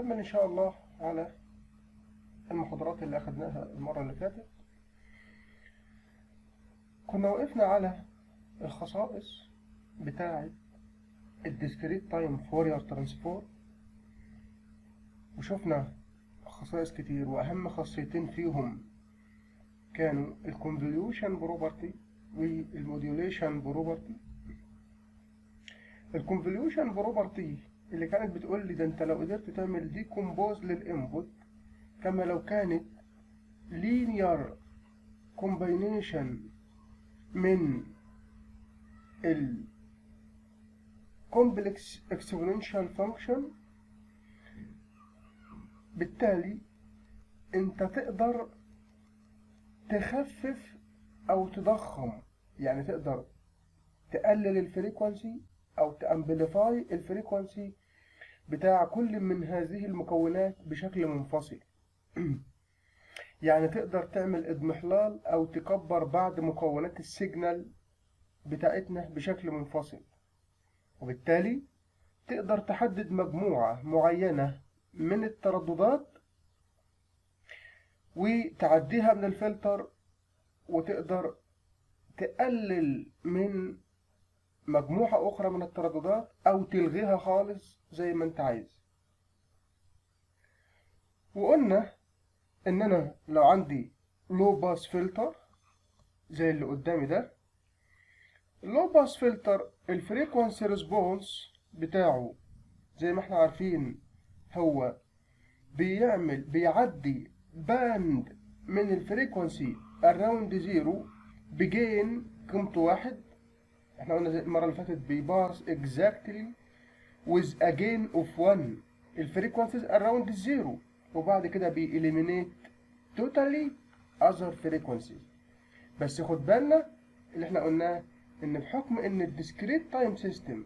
نكمل إن شاء الله على المحاضرات اللي أخدناها المرة اللي فاتت كنا وقفنا على الخصائص بتاعة الديسكريت تايم فورير ترانسفورم وشفنا خصائص كتير وأهم خاصيتين فيهم كانوا الكونفوليوشن بروبرتي والموديوليشن بروبرتي الكونفوليوشن بروبرتي اللي كانت بتقول لي ده انت لو قدرت تعمل ديكومبوز للانبوت كما لو كانت linear combination من ال complex exponential function بالتالي انت تقدر تخفف او تضخم يعني تقدر تقلل الفريكوانسي او تامبليفاي الفريكوانسي بتاع كل من هذه المكونات بشكل منفصل يعني تقدر تعمل اضمحلال او تكبر بعض مكونات السيجنال بتاعتنا بشكل منفصل وبالتالي تقدر تحدد مجموعة معينة من الترددات وتعديها من الفلتر وتقدر تقلل من مجموعة أخرى من الترددات أو تلغيها خالص زي ما أنت عايز وقلنا إن أنا لو عندي لو باس فلتر زي اللي قدامي ده اللو باس فلتر الفريكوانسي ريسبونس بتاعه زي ما احنا عارفين هو بيعمل بيعدي باند من الفريكوانسي اراوند زيرو بجين قيمته واحد احنا قلنا زي المرة اللي فاتت بيبارس exactly with a gain of 1 الفريكوانسيز around الزيرو وبعد كده بيإليمينيت totally other frequencies بس خد بالنا اللي احنا قلناه ان بحكم ان الديسكريت تايم سيستم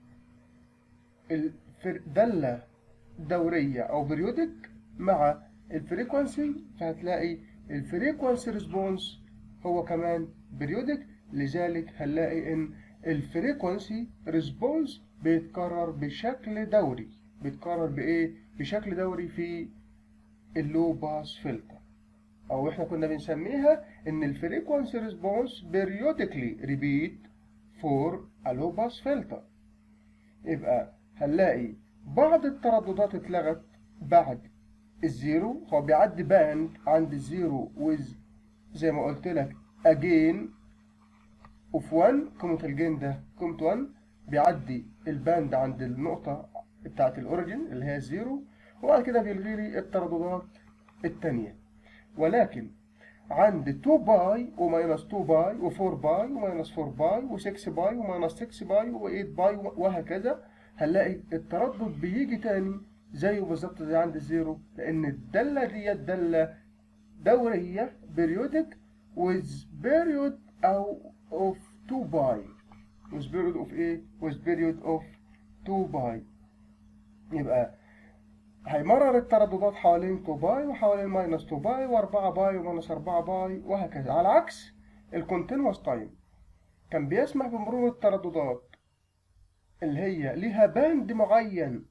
دالة دورية او بريودك مع الفريكوانسي فهتلاقي الفريكوانسي ريسبونس هو كمان بريودك لذلك هنلاقي ان الفريكوانسي ريسبونس بيتكرر بشكل دوري بيتكرر بايه بشكل دوري في اللو باس فلتر او احنا كنا بنسميها ان الفريكوانسي ريسبونس بيريوديكلي ريبيت فور a low pass filter يبقى هنلاقي بعض الترددات اتلغت بعد الزيرو هو بيعدي باند عند الزيرو ويز زي ما قلت لك again اوف 1 قيمة الجين ده قيمة 1 بيعدي الباند عند النقطة بتاعت الاوريجن اللي هي الزيرو وبعد كده بيلغي لي الترددات التانية ولكن عند 2 باي وماينس 2 باي و4 باي وماينس 4 باي و6 باي وماينس 6 باي و8 باي وهكذا هنلاقي التردد بيجي تاني زيه بالظبط زي عند الزيرو لان الدالة ديت دالة دورية periodic with period او of 2 باي with period of ايه with period of 2 باي يبقى هيمرر الترددات حوالين 2 باي وحوالين ماينس 2 باي و4 باي وماينس 4 باي وهكذا على عكس الكونتينوس تايم كان بيسمح بمرور الترددات اللي هي ليها باند معين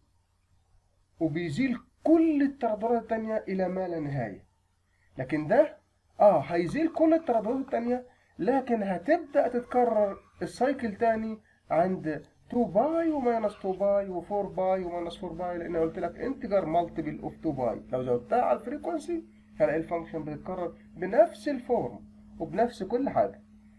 وبيزيل كل الترددات التانية إلى ما لا نهاية لكن ده اه هيزيل كل الترددات التانية لكن هتبدأ تتكرر السايكل تاني عند 2 باي وماينس 2 باي و4 باي وماينس 4 باي لان قلت لك انتجر مالتيبل اوف 2 باي لو زودتها على الفريكونسي هلاقي الفانكشن بتتكرر بنفس الفورم وبنفس كل حاجه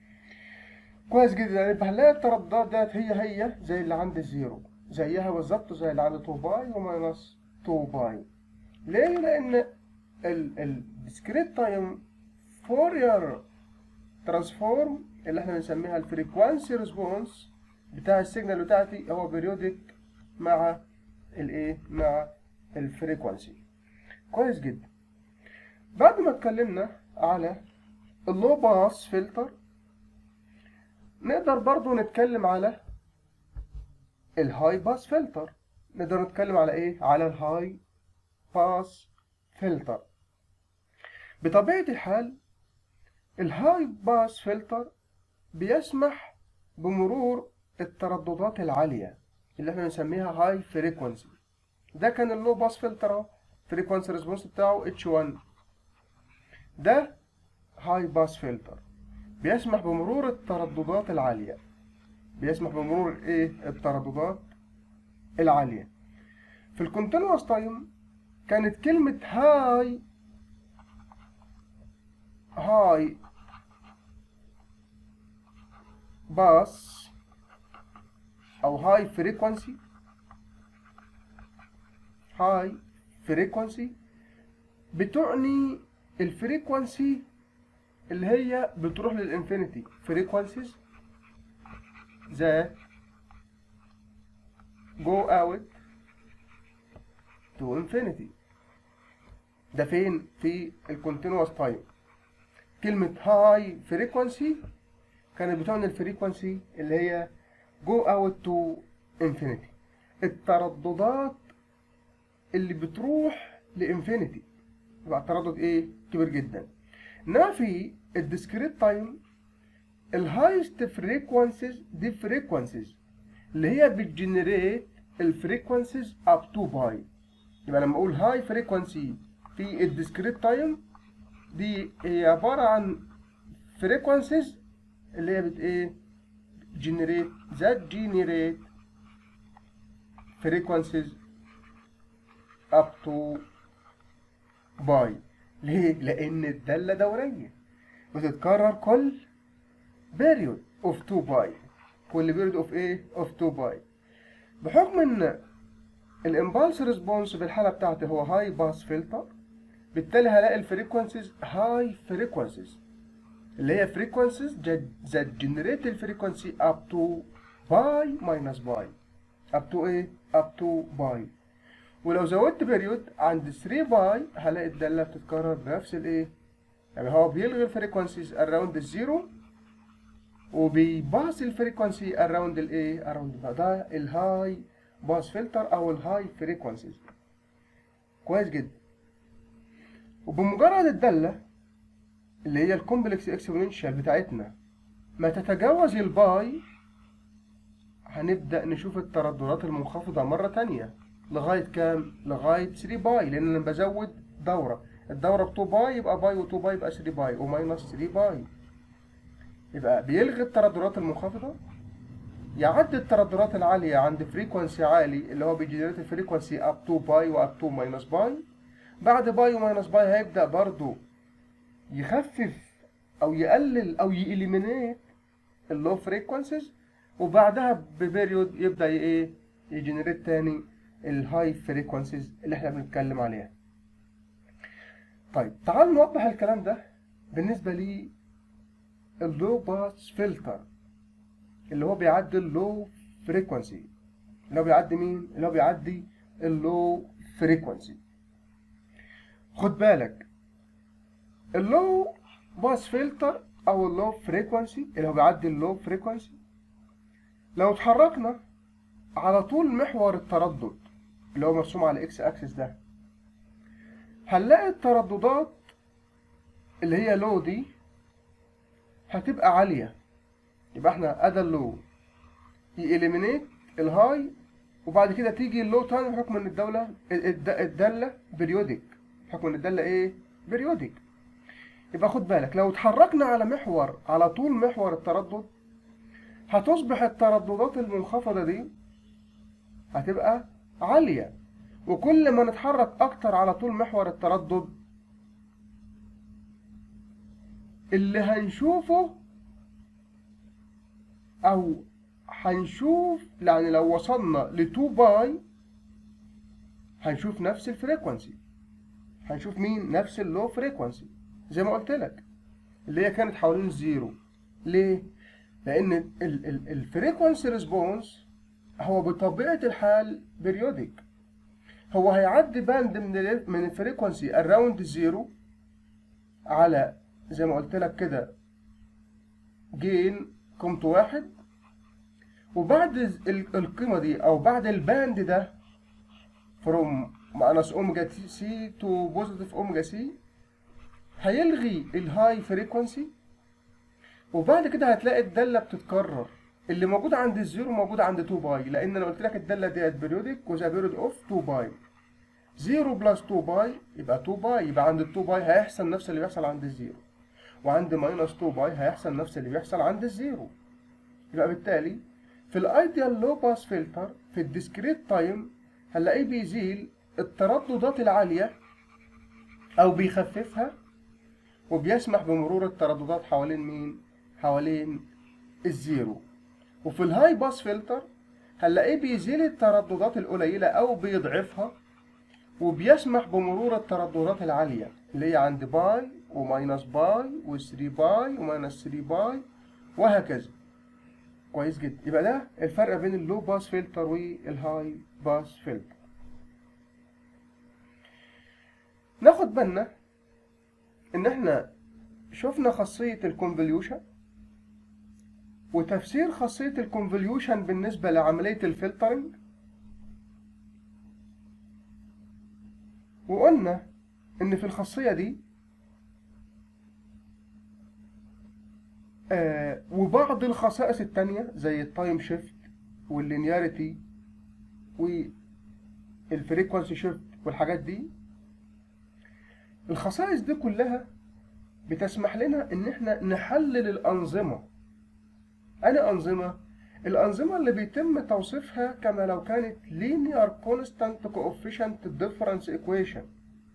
كويس جدا يبقى هنلاقي الترددات ديت هي هي زي اللي عند الزيرو زيها بالظبط زي اللي عند 2 باي وماينس 2 باي ليه لان الديسكريت تايم فورير ترانسفورم اللي احنا بنسميها الفريكوانسي ريسبونس بتاع السيجنال بتاعتي هو بيريودك مع الايه مع الفريكوانسي كويس جدا بعد ما اتكلمنا على اللو باس فلتر نقدر برضو نتكلم على الهاي باس فلتر نقدر نتكلم على ايه على الهاي باس فلتر بطبيعة الحال الهاي باس فلتر بيسمح بمرور الترددات العالية اللي احنا بنسميها هاي فريكونسي ده كان اللو باس فلتر اهو فريكوانسي ريسبونس بتاعه اتش 1 ده هاي باس فلتر بيسمح بمرور الترددات العالية بيسمح بمرور ايه الترددات العالية في الكونتينوس تايم كانت كلمة هاي هاي باس او هاي فريكوانسي هاي فريكوانسي بتعني الفريكوانسي اللي هي بتروح للانفينيتي فريكوانسيز ذات go out to infinity ده فين في الكونتينوس تايم كلمة هاي فريكوانسي كانت بتعني الفريكوانسي اللي هي go out to infinity الترددات اللي بتروح لانفينيتي يبقى التردد ايه كبير جدا انما في الديسكريت تايم الهايست فريكوانسيز دي فريكوانسيز اللي هي بتجنريت الفريكوانسيز اب تو باي يبقى لما اقول هاي فريكوانسي في الديسكريت تايم دي هي عباره عن فريكوانسيز اللي هي بت ايه جنريت ذات جنريت فريكوانسيز اب تو باي ليه؟ لأن الدالة دورية بتتكرر كل بيريود اوف 2 باي كل بيريود اوف ايه؟ اوف 2 باي بحكم ان الامبالس ريسبونس في الحالة بتاعتي هو هاي باس فلتر بالتالي هلاقي الفريكونسيز هاي فريكونسيز اللي هي فريكونسيز ذات جنريت الفريكونسي اب تو باي ماينس باي اب تو ايه؟ اب تو باي ولو زودت بيريود عند 3 باي هلاقي الدالة بتتكرر بنفس الايه يعني هو بيلغي الفريكونسيز اراوند الزيرو وبيباص الفريكونسي اراوند الايه اراوند ده الهاي باس فلتر او الهاي فريكونسيز كويس جدا وبمجرد الدالة اللي هي الكومبلكس اكسبوننشال بتاعتنا ما تتجاوز الباي هنبدأ نشوف الترددات المنخفضة مرة تانية لغاية كام؟ لغاية 3 باي لأن أنا بزود دورة الدورة ب 2 باي يبقى باي و2 باي يبقى 3 باي وماينس 3 باي يبقى بيلغي الترددات المنخفضة يعدي الترددات العالية عند فريكونسي عالي اللي هو بيجنريت الفريكونسي اب 2 باي واب 2 ماينس باي بعد باي وماينس باي هيبدأ برضو يخفف أو يقلل أو يإليمينيت اللو فريكونسيز وبعدها ببيريود يبدأ ايه يجنريت تاني الهاي فريكونسيز اللي احنا بنتكلم عليها طيب تعالوا نوضح الكلام ده بالنسبة لي اللو باس فلتر اللي هو بيعدي اللو فريكونسي اللي هو بيعدي مين؟ اللي هو بيعدي اللو فريكونسي خد بالك اللو باس فلتر او اللو فريكونسي اللي هو بيعدي اللو فريكونسي لو اتحركنا على طول محور التردد اللي هو مرسوم على الاكس اكسس ده هنلاقي الترددات اللي هي لو دي هتبقى عالية يبقى احنا ادى اللو يإليمينيت الهاي وبعد كده تيجي اللو تاني بحكم ان الدولة الدالة بريودك بحكم ان الدالة ايه بريودك يبقى خد بالك لو اتحركنا على محور على طول محور التردد هتصبح الترددات المنخفضة دي هتبقى عالية وكل ما نتحرك أكتر على طول محور التردد اللي هنشوفه أو هنشوف يعني لو وصلنا ل 2 باي هنشوف نفس الفريكونسي هنشوف مين نفس اللو فريكونسي زي ما قلت لك اللي هي كانت حوالين الزيرو ليه؟ لأن الفريكونسي ريسبونس هو بطبيعة الحال بريودك هو هيعدي باند من ال من الفريكونسي اراوند الزيرو على زي ما قلت لك كده جين قيمته واحد وبعد القيمة دي أو بعد الباند ده from ماينس أوميجا سي تو بوزيتيف أوميجا سي هيلغي الهاي فريكونسي وبعد كده هتلاقي الدالة بتتكرر اللي موجود عند الزيرو موجود عند 2 باي لان انا قلت لك الداله ديت بيريودك وذا بيريود اوف 2 باي 0 بلس 2 باي يبقى 2 باي يبقى عند ال 2 باي هيحصل نفس اللي بيحصل عند الزيرو وعند ماينس 2 باي هيحصل نفس اللي بيحصل عند الزيرو يبقى بالتالي في الايديال لو باس فلتر في الديسكريت تايم هنلاقيه بيزيل الترددات العاليه او بيخففها وبيسمح بمرور الترددات حوالين مين حوالين الزيرو وفي الهاي باس فلتر هنلاقيه بيزيل الترددات القليله او بيضعفها وبيسمح بمرور الترددات العاليه اللي هي عند باي وماينس باي و3 باي وماينس 3 باي وهكذا كويس جدا يبقى ده الفرق بين اللو باس فلتر والهاي باس فلتر ناخد بالنا ان احنا شفنا خاصية الكونفوليوشن وتفسير خاصية الكونفوليوشن بالنسبة لعملية الفلترنج وقلنا ان في الخاصية دي آه وبعض الخصائص التانية زي التايم شيفت واللينياريتي والفريكونسي شيفت والحاجات دي الخصائص دي كلها بتسمح لنا ان احنا نحلل الانظمة انا انظمة الانظمة اللي بيتم توصيفها كما لو كانت linear constant coefficient difference equation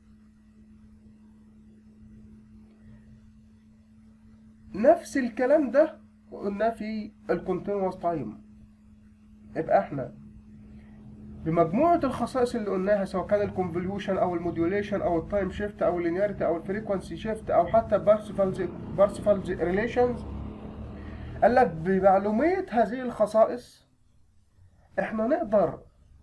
نفس الكلام ده قلنا في الكونتينوس تايم يبقى احنا بمجموعة الخصائص اللي قلناها سواء كان الكونفوليوشن او الموديوليشن او التايم شيفت او اللينياريتي او الفريكونسي شيفت او حتى بارسيفالز بارسيفالز ريليشنز قال لك بمعلومية هذه الخصائص احنا نقدر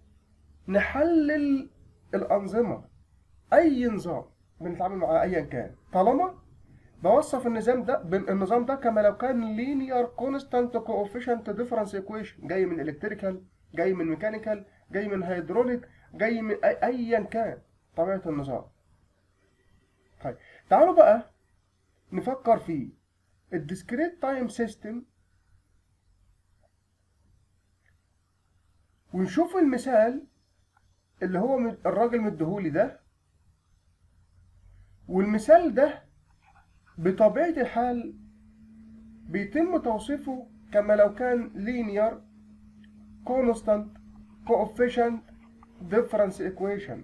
نحلل الأنظمة أي نظام بنتعامل مع أيا كان طالما بوصف النظام ده النظام ده كما لو كان linear constant coefficient difference equation جاي من الكتريكال جاي من ميكانيكال جاي من هيدروليك جاي من أي- ايا كان طبيعة النظام طيب تعالوا بقى نفكر في الديسكريت تايم سيستم ونشوف المثال اللي هو من- الراجل مديهولي ده والمثال ده بطبيعة الحال بيتم توصيفه كما لو كان linear constant coefficient difference equation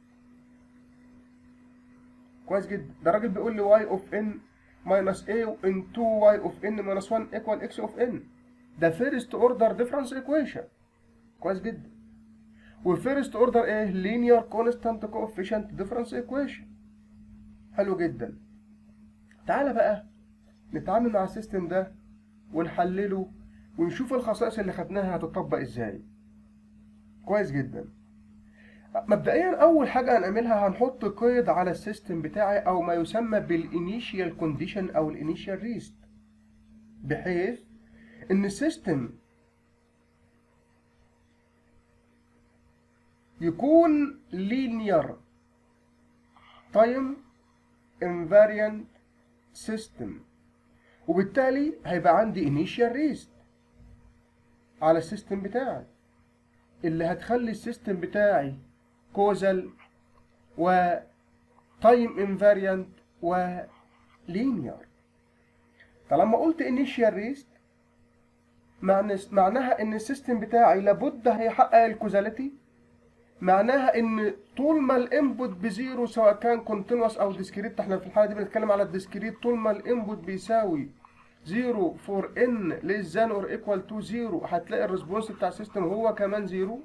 كويس جدا ده الراجل بيقول لي y of n minus a in 2y of n minus 1 equal x of n ده first order difference equation كويس جدا وفيرست اوردر ايه linear constant coefficient difference equation حلو جدا تعالى بقى نتعامل مع السيستم ده ونحلله ونشوف الخصائص اللي خدناها هتطبق ازاي كويس جدا مبدئيا اول حاجه هنعملها هنحط قيد على السيستم بتاعي او ما يسمى بالانيشيال كونديشن او الانيشيال ريست بحيث ان السيستم يكون linear time invariant system وبالتالي هيبقى عندي initial rest على السيستم بتاعي اللي هتخلي السيستم بتاعي كوزال و time invariant و linear طالما قلت initial rest معنى معناها ان السيستم بتاعي لابد هيحقق الكوزاليتي معناها ان طول ما الانبوت بزيرو سواء كان كونتينوس او ديسكريت احنا في الحاله دي بنتكلم على الديسكريت طول ما الانبوت بيساوي زيرو فور ان ليس ذان اور ايكوال تو زيرو هتلاقي الريسبونس بتاع السيستم هو كمان زيرو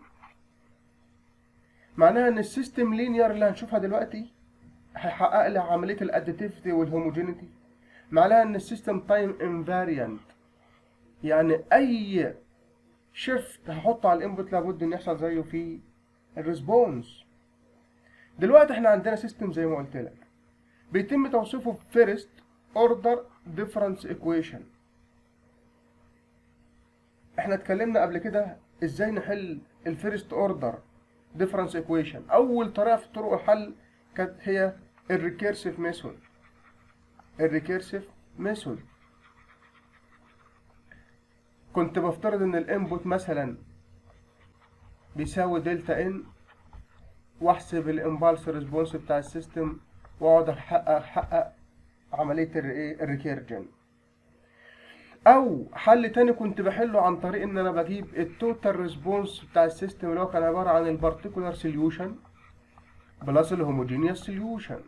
معناها ان السيستم لينير اللي هنشوفها دلوقتي هيحقق لي عمليه الاديتيفيتي والهوموجينيتي معناها ان السيستم تايم انفاريانت يعني اي شيفت هحطه على الانبوت لابد ان يحصل زيه في الريسبونس دلوقتي احنا عندنا سيستم زي ما قلت لك بيتم توصيفه فيرست اوردر ديفرنس ايكويشن احنا اتكلمنا قبل كده ازاي نحل الفيرست اوردر ديفرنس ايكويشن اول طريقه في طرق الحل كانت هي الريكيرسيف ميثود الريكيرسيف ميثود كنت بفترض ان الانبوت مثلا بيساوي دلتا ان واحسب الامبالس ريسبونس بتاع السيستم واقعد احقق احقق عمليه الايه الريكيرجن او حل تاني كنت بحله عن طريق ان انا بجيب التوتال ريسبونس بتاع السيستم اللي هو كان عباره عن البارتيكولار سوليوشن بلس الهوموجينيوس سوليوشن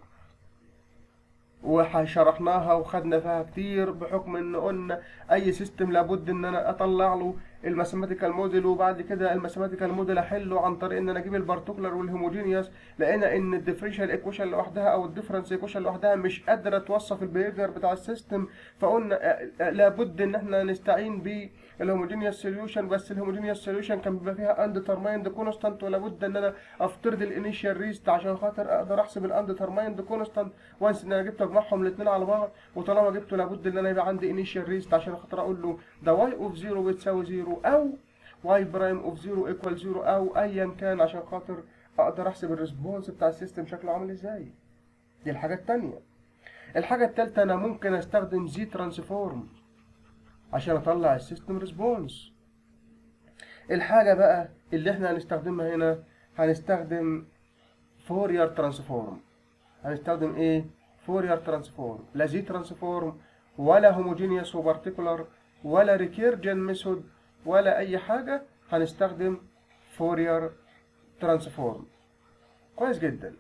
وشرحناها وخدنا فيها كتير بحكم ان قلنا اي سيستم لابد ان انا اطلع له الماثيماتيكال موديل وبعد كده الماثيماتيكال موديل احله عن طريق ان انا اجيب البارتيكولار والهوموجينيوس لقينا ان الديفرنشال ايكويشن لوحدها او الديفرنس ايكويشن لوحدها مش قادره توصف البيهيفير بتاع السيستم فقلنا لابد ان احنا نستعين بالهوموجينيوس سوليوشن بس الهوموجينيوس سوليوشن كان بيبقى فيها اندترمايند كونستانت ولابد ان انا افترض الانيشال ريست عشان خاطر اقدر احسب الاندترمايند كونستانت وانس ان انا جبت اجمعهم الاثنين على بعض وطالما جبته لابد ان انا يبقى عندي انيشال ريست عشان خاطر اقول له ده واي اوف 0 بتساوي 0 او واي برايم اوف 0 ايكوال 0 او ايا كان عشان خاطر اقدر احسب الريسبونس بتاع السيستم شكله عامل ازاي دي الحاجه التانية الحاجه التالتة انا ممكن استخدم زي ترانسفورم عشان اطلع السيستم ريسبونس الحاجه بقى اللي احنا هنستخدمها هنا هنستخدم فورير ترانسفورم هنستخدم ايه فورير ترانسفورم لا زي ترانسفورم ولا هوموجينيوس وبارتيكولار ولا ريكيرجن ميثود ولا اي حاجه هنستخدم فورير ترانسفورم كويس جدا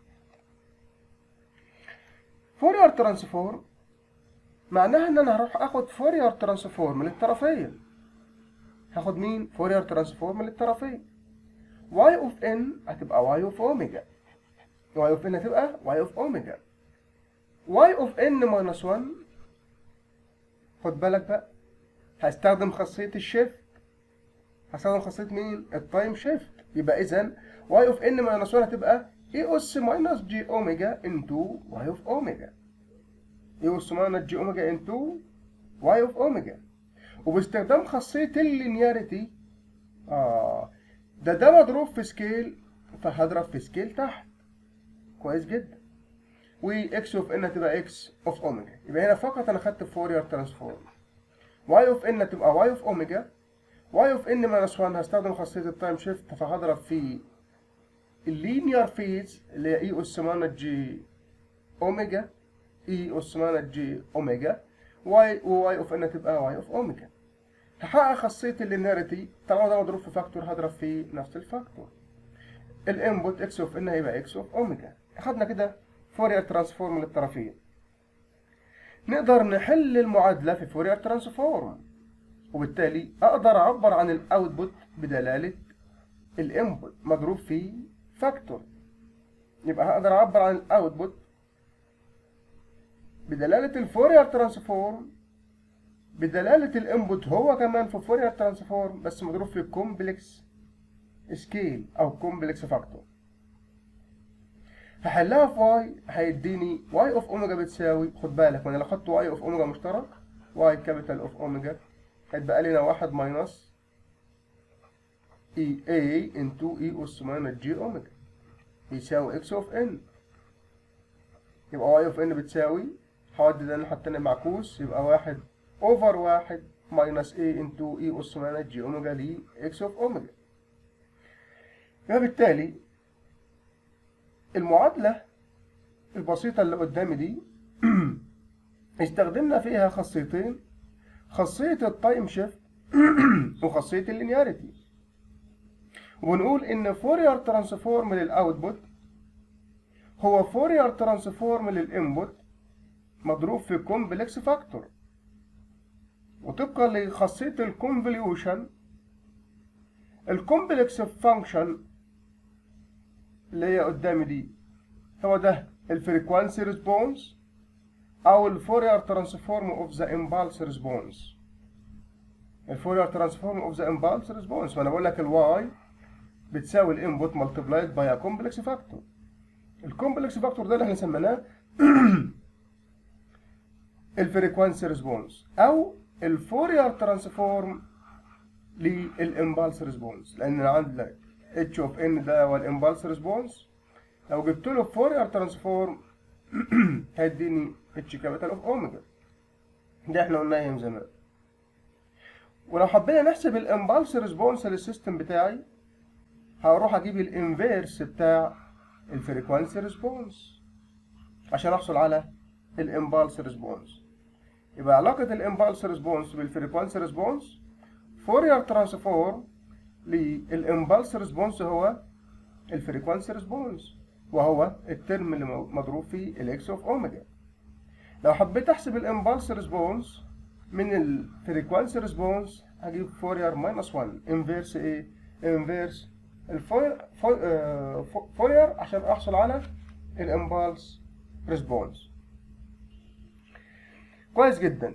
فورير ترانسفورم معناها ان انا هروح اخد فورير ترانسفورم للطرفين هاخد مين فورير ترانسفورم للطرفين y اوف n هتبقى y اوف اوميجا y اوف n هتبقى y اوف اوميجا y اوف n minus 1 خد بالك بقى هستخدم خاصية الشيفت هستخدم خاصية مين؟ التايم شيفت يبقى إذا y اوف n minus 1 هتبقى e اس minus g اوميجا into y اوف اوميجا e اس minus g اوميجا into y اوف اوميجا وباستخدام خاصية اللينياريتي آه ده ده مضروب في سكيل فهضرب في سكيل تحت كويس جدا واكس اوف ان هتبقى اكس اوف اوميجا يبقى هنا فقط انا خدت فورير ترانسفورم واي اوف ان هتبقى واي اوف اوميجا واي اوف ان ماينس 1 هستخدم خاصيه التايم شيفت فهضرب في اللينير فيز اللي هي اي اس ماينس جي اوميجا اي اس ماينس جي اوميجا واي وواي اوف ان هتبقى واي اوف اوميجا هحقق خاصيه اللينيريتي طالما ده مضروب في فاكتور هضرب في نفس الفاكتور الانبوت اكس اوف ان هيبقى اكس اوف اوميجا اخدنا كده فورير ترانسفورم للطرفين نقدر نحل المعادلة في فورير ترانسفورم وبالتالي أقدر أعبر عن الأوتبوت بدلالة الانبوت مضروب في فاكتور يبقى هقدر أعبر عن الأوتبوت بدلالة الفورير ترانسفورم بدلالة الانبوت هو كمان في فورير ترانسفورم بس مضروب في كومبلكس سكيل أو كومبلكس فاكتور هحلها في واي هيديني واي اوف اوميجا بتساوي خد بالك وانا لو خدت واي اوف اوميجا مشترك واي كابيتال اوف اوميجا هيتبقى لنا واحد ماينس اي اي انتو اي اس ماينس جي اوميجا يساوي اكس اوف ان يبقى واي اوف ان بتساوي هودي ده الناحية التانية معكوس يبقى واحد اوفر واحد ماينس اي انتو اي اس ماينس جي اوميجا ل اكس اوف اوميجا يبقى بالتالي المعادلة البسيطة اللي قدامي دي استخدمنا فيها خاصيتين خاصية التايم شيفت وخاصية اللينياريتي ونقول إن فورير ترانسفورم للأوتبوت هو فورير ترانسفورم للإنبوت مضروب في كومبلكس فاكتور وطبقا لخاصية الكونفوليوشن الكومبلكس فانكشن اللي هي قدامي دي هو ده الفريكوانسي ريسبونس او الفورير ترانسفورم اوف ذا امبالس ريسبونس الفورير ترانسفورم اوف ذا امبالس ريسبونس ما انا بقول لك الواي بتساوي الانبوت ملتبلايد باي كومبلكس فاكتور الكومبلكس فاكتور ده اللي احنا سميناه الفريكوانسي ريسبونس او الفورير ترانسفورم للامبالس ريسبونس لان عندك اتش اوف ان ده هو الامبالس ريسبونس لو جبت له فورير ترانسفورم هيديني اتش كابيتال اوف اوميجا ده احنا قلناه من زمان ولو حبينا نحسب الامبالس ريسبونس للسيستم بتاعي هروح اجيب الانفيرس بتاع الفريكوانسي ريسبونس عشان احصل على الامبالس ريسبونس يبقى علاقة الامبالس ريسبونس بالفريكوانسي ريسبونس فورير ترانسفورم للامبالس ريسبونس هو الفريكوانسي ريسبونس وهو الترم اللي مضروب فيه الاكس اوف اوميجا لو حبيت احسب الامبالس ريسبونس من الفريكوانسي ريسبونس هجيب فورير ماينس 1 انفيرس ايه انفيرس الفورير عشان احصل على الامبالس ريسبونس كويس جدا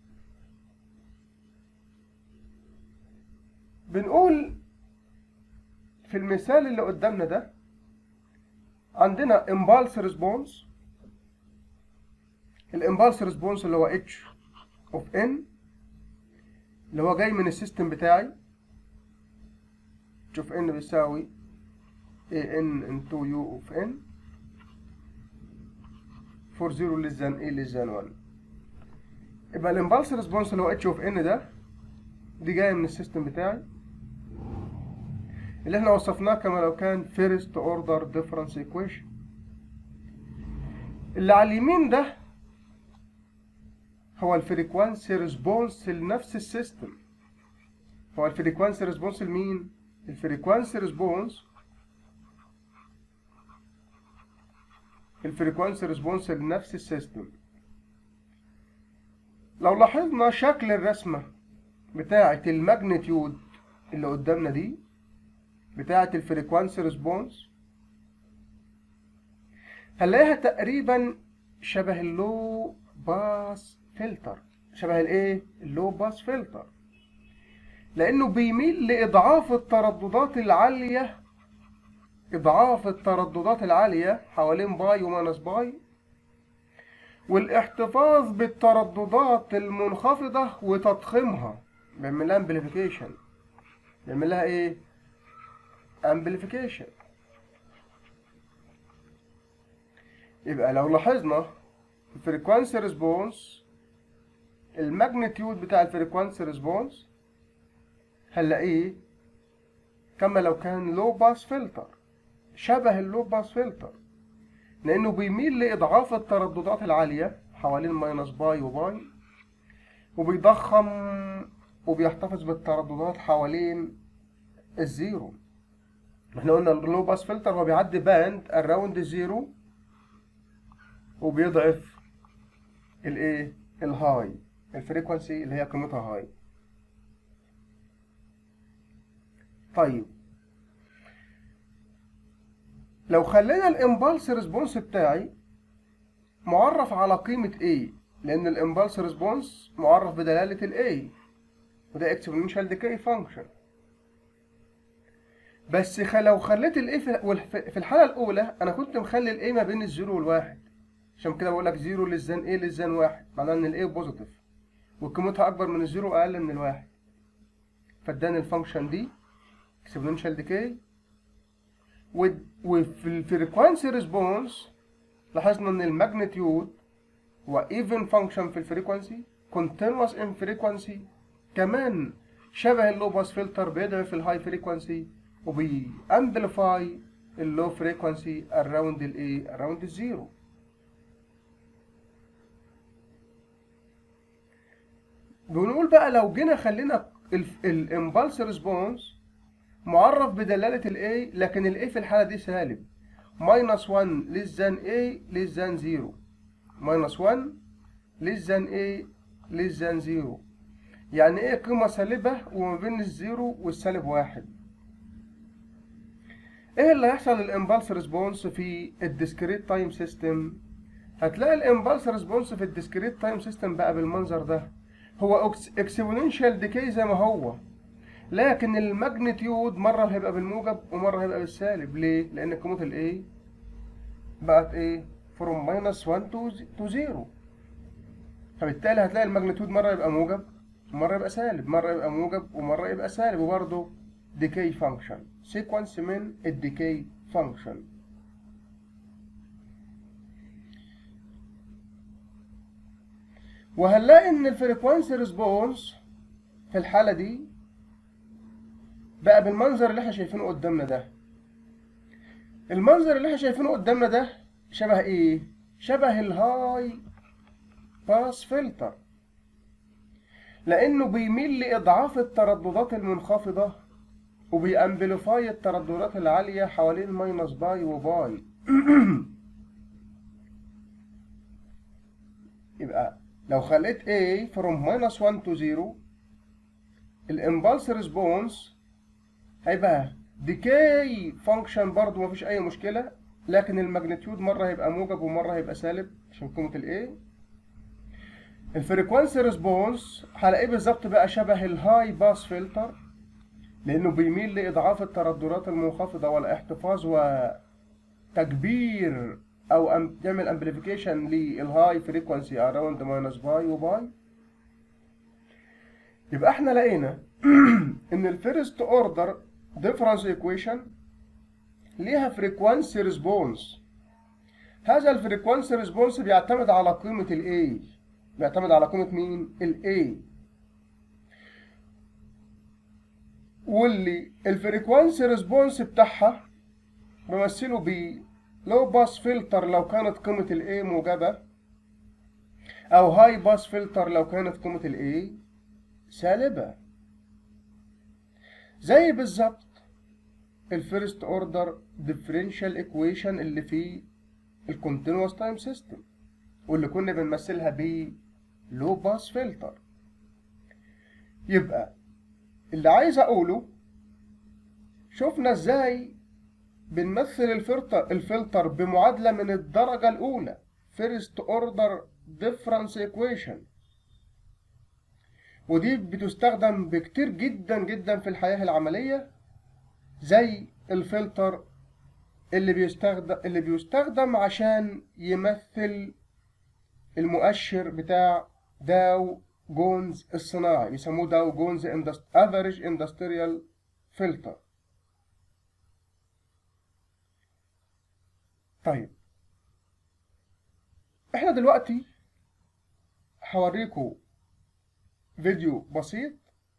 بنقول في المثال اللي قدامنا ده عندنا امبالس ريسبونس الامبالس ريسبونس اللي هو اتش اوف ان اللي هو جاي من السيستم بتاعي اتش اوف ان بيساوي a n into u of n for 0 less than a less than 1 يبقى الامبالس ريسبونس اللي هو اتش اوف ان ده دي جايه من السيستم بتاعي اللي احنا وصفناه كما لو كان فيرست اوردر ديفرنس ايكويشن اللي على اليمين ده هو الفريكوانسي ريسبونس لنفس السيستم هو الفريكوانسي ريسبونس لمين الفريكوانسي ريسبونس الفريكوانسي ريسبونس لنفس السيستم لو لاحظنا شكل الرسمة بتاعة الماجنتيود اللي قدامنا دي بتاعة الفريكوانسي ريسبونس هنلاقيها تقريبا شبه اللو باس فلتر شبه الايه اللو باس فلتر لانه بيميل لاضعاف الترددات العاليه اضعاف الترددات العاليه حوالين باي وماينس باي والاحتفاظ بالترددات المنخفضه وتضخيمها بيعمل لها امبليفيكيشن بيعمل لها ايه امبليفيكيشن يبقى لو لاحظنا الفريكوانسي ريسبونس الماجنتيود بتاع الفريكوانسي ريسبونس هنلاقيه كما لو كان لو باس فلتر شبه اللو باس فلتر لانه بيميل لاضعاف الترددات العاليه حوالين ماينس باي وباي وبيضخم وبيحتفظ بالترددات حوالين الزيرو احنا قلنا اللو باس فلتر هو بيعدي باند اراوند الزيرو وبيضعف الايه الهاي الفريكوانسي اللي هي قيمتها هاي طيب لو خلينا الامبالس ريسبونس بتاعي معرف على قيمة A لأن الامبالس ريسبونس معرف بدلالة ال A وده exponential decay function بس خ- لو خليت ال A في والف- في الحالة الأولى أنا كنت مخلي ال A ما بين الزيرو والواحد عشان كده بقول لك زيرو للزان A للزان واحد معناه إن ال A بوزيتيف وقيمتها أكبر من الزيرو أقل من الواحد فاداني الفانكشن دي exponential decay و- وفي الفريكوانسي ريسبونس لاحظنا ان الماجنتيود هو even function في الفريكوانسي continuous in frequency كمان شبه اللو باس فلتر بيضعف الهاي فريكوانسي وبيامبليفاي اللو فريكوانسي around الايه around الزيرو بنقول بقى لو جينا خلينا الامبالس ريسبونس معرف بدلالة ال A لكن ال A في الحالة دي سالب minus 1 less than A less than 0 minus 1 less than A less than 0 يعني ايه قيمة سالبة وما بين الزيرو والسالب واحد ايه اللي هيحصل للامبالس ريسبونس في الديسكريت تايم سيستم هتلاقي الامبالس ريسبونس في الديسكريت تايم سيستم بقى بالمنظر ده هو اكسبوننشال ديكي زي ما هو لكن الماجنتيود مرة هيبقى بالموجب ومرة هيبقى بالسالب ليه؟ لأن قيمة ال A بقت إيه؟ from minus 1 to to 0 فبالتالي هتلاقي الماجنتيود مرة يبقى موجب ومرة يبقى سالب مرة يبقى موجب ومرة يبقى سالب وبرضه decay function sequence من الديكي function وهنلاقي إن الفريكوانسي ريسبونس في في الحالة دي بقى بالمنظر اللي احنا شايفينه قدامنا ده المنظر اللي احنا شايفينه قدامنا ده شبه ايه شبه الهاي باس فلتر لانه بيميل لاضعاف الترددات المنخفضه وبيأمبليفاي الترددات العاليه حوالين ماينس باي وباي يبقى لو خليت A from minus 1 to 0 الامبالس ريسبونس هيبقى ديكاي فانكشن برضو مفيش اي مشكله لكن الماجنتيود مره هيبقى موجب ومره هيبقى سالب عشان قيمه الاي الفريكوانسي ريسبونس هلاقيه بالظبط بقى شبه الهاي باس فلتر لانه بيميل لاضعاف الترددات المنخفضه والاحتفاظ وتكبير او أم تعمل امبليفيكيشن للهاي فريكوانسي اراوند ماينس باي وباي يبقى احنا لقينا ان الفيرست اوردر ديفرنس ايكويشن ليها فريكوانسي ريسبونس هذا الفريكوانسي ريسبونس بيعتمد على قيمة الاي بيعتمد على قيمة مين؟ الاي واللي الفريكوانسي ريسبونس بتاعها بمثله ب لو باس فلتر لو كانت قيمة الاي موجبة او هاي باس فلتر لو كانت قيمة الاي سالبة زي بالظبط الفيرست اوردر ديفرنشال ايكويشن اللي في الكونتينوس تايم سيستم واللي كنا بنمثلها ب لو باس فلتر يبقى اللي عايز اقوله شفنا ازاي بنمثل الفلتر الفلتر بمعادله من الدرجه الاولى فيرست اوردر ديفرنس ايكويشن ودي بتستخدم بكتير جدا جدا في الحياه العمليه زي الفلتر اللي بيستخدم اللي بيستخدم عشان يمثل المؤشر بتاع داو جونز الصناعي بيسموه داو جونز افريج اندستريال فلتر طيب احنا دلوقتي هوريكم فيديو بسيط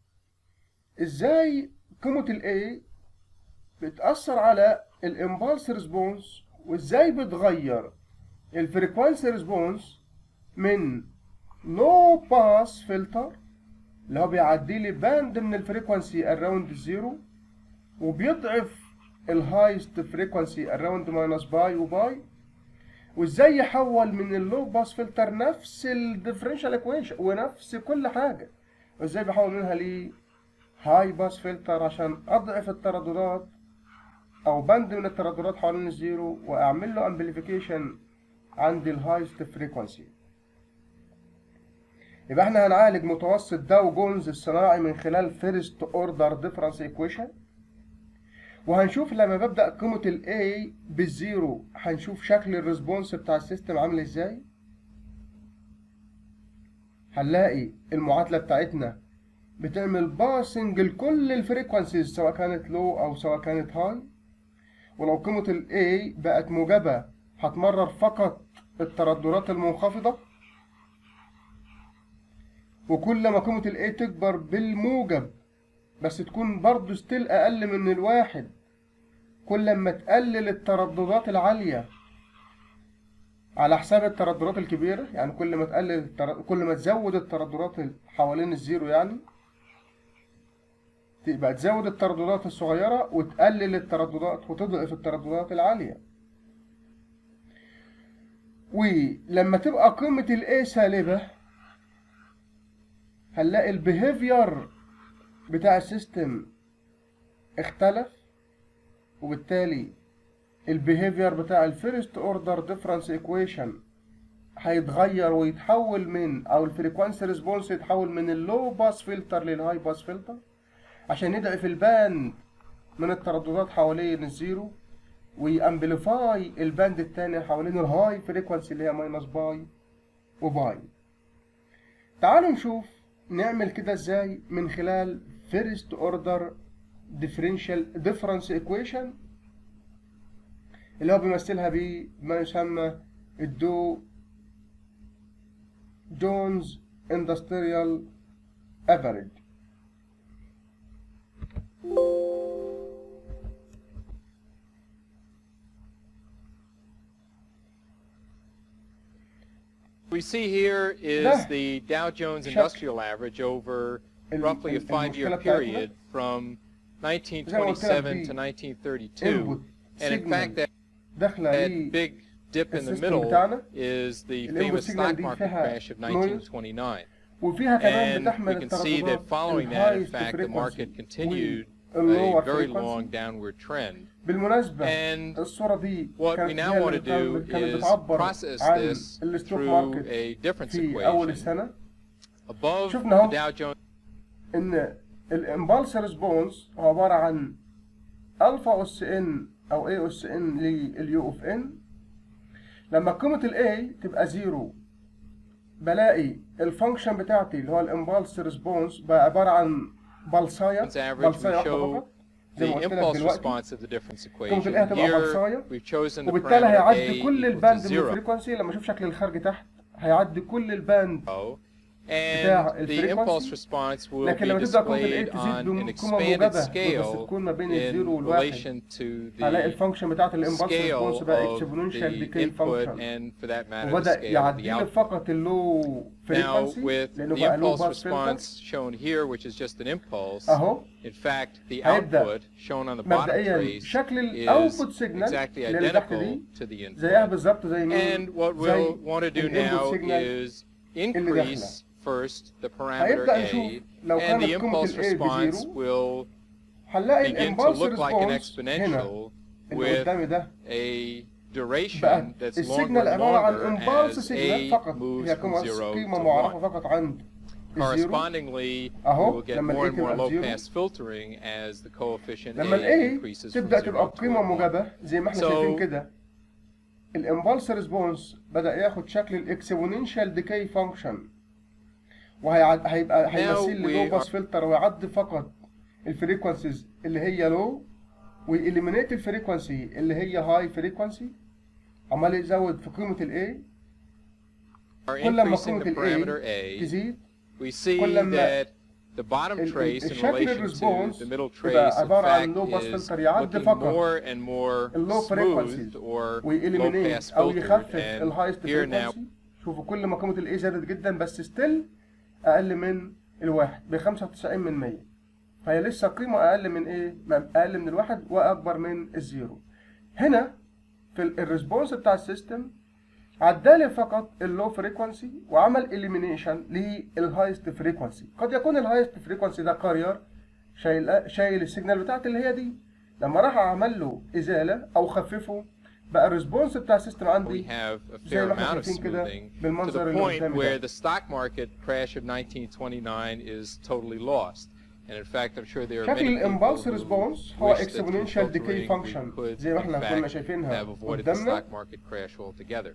ازاي قيمة الاي بتأثر على الامبالس ريسبونس وازاي بتغير الفريكوانسي ريسبونس من لو باس فلتر اللي هو بيعدي لي باند من الفريكوانسي اراوند الزيرو وبيضعف الهايست فريكوانسي اراوند ماينس باي وباي وازاي يحول من اللو باس فلتر نفس الديفرنشال ايكويشن ونفس كل حاجه وازاي بحول منها ل هاي باس فلتر عشان اضعف الترددات او بند من الترددات حوالين الزيرو واعمل له امبليفيكيشن عند الهايست فريكوانسي يبقى احنا هنعالج متوسط داو جونز الصناعي من خلال فيرست اوردر ديفرنس ايكويشن وهنشوف لما ببدأ قيمة ال A بالزيرو هنشوف شكل الريسبونس بتاع السيستم عامل ازاي هنلاقي المعادلة بتاعتنا بتعمل باسنج لكل الفريكوانسيز سواء كانت لو او سواء كانت هاي ولو قيمة ال A بقت موجبة هتمرر فقط الترددات المنخفضة وكل ما قيمة ال A تكبر بالموجب بس تكون برضو ستيل أقل من الواحد كل ما تقلل الترددات العالية على حساب الترددات الكبيرة يعني كل ما تقلل التر... كل ما تزود الترددات حوالين الزيرو يعني تبقى تزود الترددات الصغيرة وتقلل الترددات وتضعف الترددات العالية ولما تبقى قيمة ال A سالبة هنلاقي البيهيفير بتاع السيستم اختلف وبالتالي البيهيفير بتاع الفيرست اوردر ديفرنس ايكويشن هيتغير ويتحول من او الفريكوانسي ريسبونس يتحول من اللو باس فلتر للهاي باس فلتر عشان يضعف الباند من الترددات حوالين الزيرو ويامبليفاي الباند التاني حوالين الهاي فريكوانسي اللي هي ماينس باي وباي تعالوا نشوف نعمل كده ازاي من خلال first order differential difference equation اللي هو بيمثلها بما يسمى الدو جونز اندستريال افريج we see here is ده the Dow Jones شكل Industrial Average over ال- roughly a ال- five-year المشكلة بتاعتنا period from زي ما قلت لك 1927 to في 1932. input And in fact, signal that, داخله that ليه big dip in the السيستم middle بتاعنا. is the الانبوت famous signal stock دي market فيها crash of noise. 1929. وفيها كمان And بتحمل we can see that الترددات following that, in الهايست fact, the market frequency continued a والlower very frequency. long downward trend. بالمناسبة And الصورة دي What we كانت now هي want to اللي do كانت is بتعبر process عن this الستوك through ماركت a difference في أول equation. السنة Above شفنا the اهو. Dow Jones إن الإمبالس ريسبونس هو عبارة عن ألفا أس إن أو إي أس إن لليو أوف إن لما قيمة الإي تبقى زيرو بلاقي الفانكشن بتاعتي اللي هو الإمبالس ريسبونس بقى عبارة عن بلصاية average, بلصاية we واحدة show فقط زي ما the قلت لك impulse دلوقتي response of the difference قيمة equation. الإيه هتبقى Here, بلصاية we've chosen the وبالتالي parameter هيعدي A كل equal الباند to من zero. الفريكونسي لما اشوف شكل الخارج تحت هيعدي كل الباند And بتاع the impulse الفريكونسي. response will لكن be لما تبدا قيمه الاي displayed تزيد on an بقيمه expanded موجبه بس scale تكون ما بين in الزيرو والواحد relation to هلاقي the الفانكشن بتاعت الامبالس ريسبونس scale بقى of اكسبوننشال the ديكي input فانكشن and for that matter the وبدا scale of يعدي the لي output. فقط اللو Now فريكونسي with لانه the بقى لو impulse باس فلتر response shown here which is just an impulse اهو in fact the هيبدأ output shown on the bottom مبدئيا trace شكل is الاوتبوت سيجنال exactly اللي تحت identical دي to the زيها input. بالظبط زي مين And what زي we'll want to do الانبوت now سيجنال is increase first the parameter هيبدأ نشوف A لو and كانت the قيمة impulse ال A response بزيرو will هنلاقي begin to الامبالس look like an ريسبونس هنا exponential اللي with قدامي ده a duration بقى that's longer السيجنال and عبارة عن longer امبالس as سيجنال A فقط moves هي from قيمة zero قيمة to معرفة one. فقط عند الزيرو Correspondingly, we أهو، will get لما more ال and A more تبقى low بزيرو. pass filtering as the coefficient لما A ال A increases from تبدأ zero تبقى to بقيمة one. موجبة زي ما احنا So- شايفين كده الامبالس ريسبونس بدأ ياخد شكل الاكسبوننشال ديكي فانكشن وهيبقى هيمثل we لي لو باس are- فلتر ويعدي فقط الفريكونسيز اللي هي لو ويليمينيت الفريكونسي اللي هي هاي فريكونسي عمال يزود في قيمة الاي Are كل ما increasing قيمة the parameter الاي A, تزيد we see كل ما that the bottom ال- trace in الشكل relation to الريسبونس the middle يبقى trace in عبارة عن fact low pass is filter يعدي looking فقط more and more اللو فريكونسيز smooth or low ويليمينيت pass او filtered يخفف and الهايست here now فريكونسي شوفوا كل ما قيمة الاي زادت جدا بس ستيل اقل من الواحد ب 95 من 100 فهي لسه قيمة اقل من ايه؟ ما- اقل من الواحد واكبر من الزيرو هنا في ال- الريسبونس بتاع السيستم عدالي فقط اللو فريكونسي وعمل اليمينيشن للهايست فريكونسي قد يكون الهايست فريكونسي ده كارير شايل شايل السيجنال بتاعتي اللي هي دي لما راح عمل له ازاله او خففه بقى الريسبونس بتاع السيستم we عندي have a زي fair ما احنا amount of شايفين كده smoothing to بالمنظر the اللي point قدامي where ده the stock market crash of 1929 is totally lost. And in fact, I'm sure there are شكل many الامبالس people who ريسبونس هو wish that through exponential decay filtering we function could زي ما in احنا كنا fact شايفينها have avoided the قدامنا stock market crash altogether.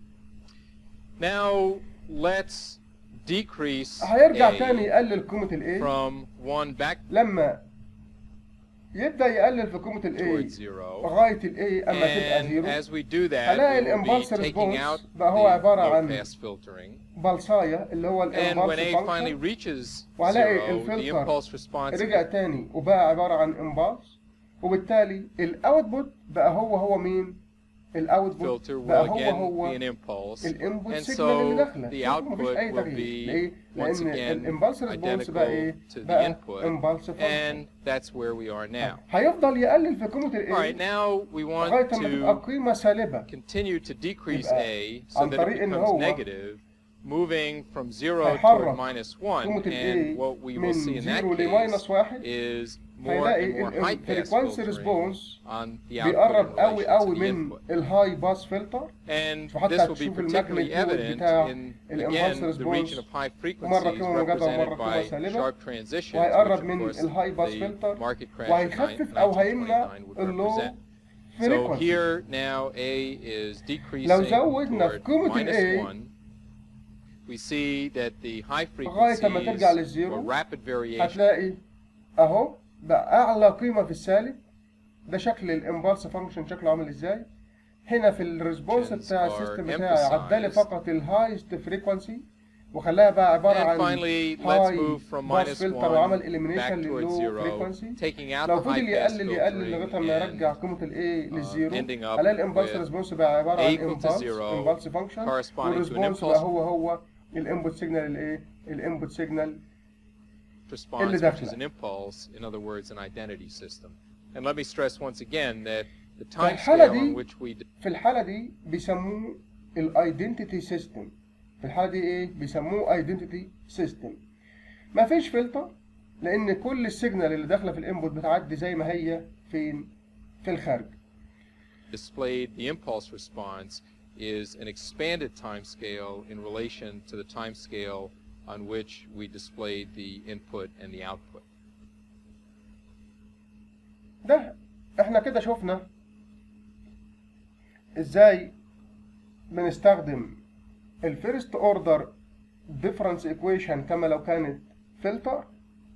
Now let's decrease هيرجع A تاني يقلل قيمة الاي from 1 back لما يبدأ يقلل في قيمة الاي towards zero. لغاية الاي اما تبقى And زيرو as we do that, هلاقي we will be الإمبالس taking ريسبونس out بقى هو عبارة the عن low pass filtering. بلصاية اللي هو And when الامبالس A finally فانكشن reaches وهلاقي zero, the الفلتر impulse response رجع تاني وبقى عبارة عن امبالس وبالتالي الاوتبوت بقى هو هو مين؟ الاوتبوت filter will بقى هو again هو be an impulse. الانبوت And سيجنال اللي so داخله the شوفوا مفيش output اي will تغيير ليه؟ be once لان again الامبالس ريسبونس بقى ايه؟ identical to the بقى input. امبالس فانكشن And that's where we are now. هيفضل يقلل في قيمة All right, الايه now we لغاية want ما تبقى to قيمة سالبة continue to decrease يبقى A so عن that it طريق إن becomes هو negative, moving from 0 هيحرك toward minus 1. قيمة And ال what we A will من see in that زيرو case لماينس واحد is more and هيلاقي more high pass الفريكوانسي filtering ريسبونس on the output بيقرب in قوي relation to قوي the من input. الهاي باس فلتر And وحتى this will be هتشوف particularly الماجنتيود evident بتاع in, الإمبالس again, the region response. of high ومرة frequencies قيمة موجبة ومرة represented قيمة by سالبة. sharp transitions, which وهيقرب of من course الهاي باس the فلتر market crash of وهيخفف أو هيمنع 1929 would اللو represent. So فريكونسي here now A is decreasing لو زودنا في toward قيمة ال minus A 1. We see that the high لغاية ما ترجع frequencies للزيرو or rapid variation هتلاقي اهو بقى اعلى قيمة في السالب ده شكل الامبالس فانكشن شكله عامل ازاي هنا في الريسبونس Functions بتاع are السيستم بتاعي عدالي emphasized. فقط الهايست فريكونسي وخلاها بقى عباره And عن finally, let's high move from pass minus filter 1 وعمل back elimination towards للlow zero, frequency taking out لو the فضل high pass يقلل يقلل لغايه filtering ما يرجع and قيمه الايه للزيرو ending up الاقي الامبلس with ريسبونس بقى عباره عن equal to امبلس zero امبلس فانكشن corresponding to an والريسبونس impulse بقى هو هو الانبوت سيجنال الايه الانبوت سيجنال response, which is داخلة. an impulse, in other words, an identity system. And let me stress once again that the time فالحالة scale دي on which we في الحالة دي بيسموه الايدنتيتي سيستم في الحالة دي ايه بيسموه ايدنتيتي سيستم مفيش فلتر لان كل السيجنال اللي داخله في الانبوت بتعدي زي ما هي فين في الخارج displayed the impulse response is an expanded time scale in relation to the time scale on which we displayed the input and the output. ده احنا كده شفنا ازاي بنستخدم الفيرست اوردر ديفرنس ايكويشن كما لو كانت فلتر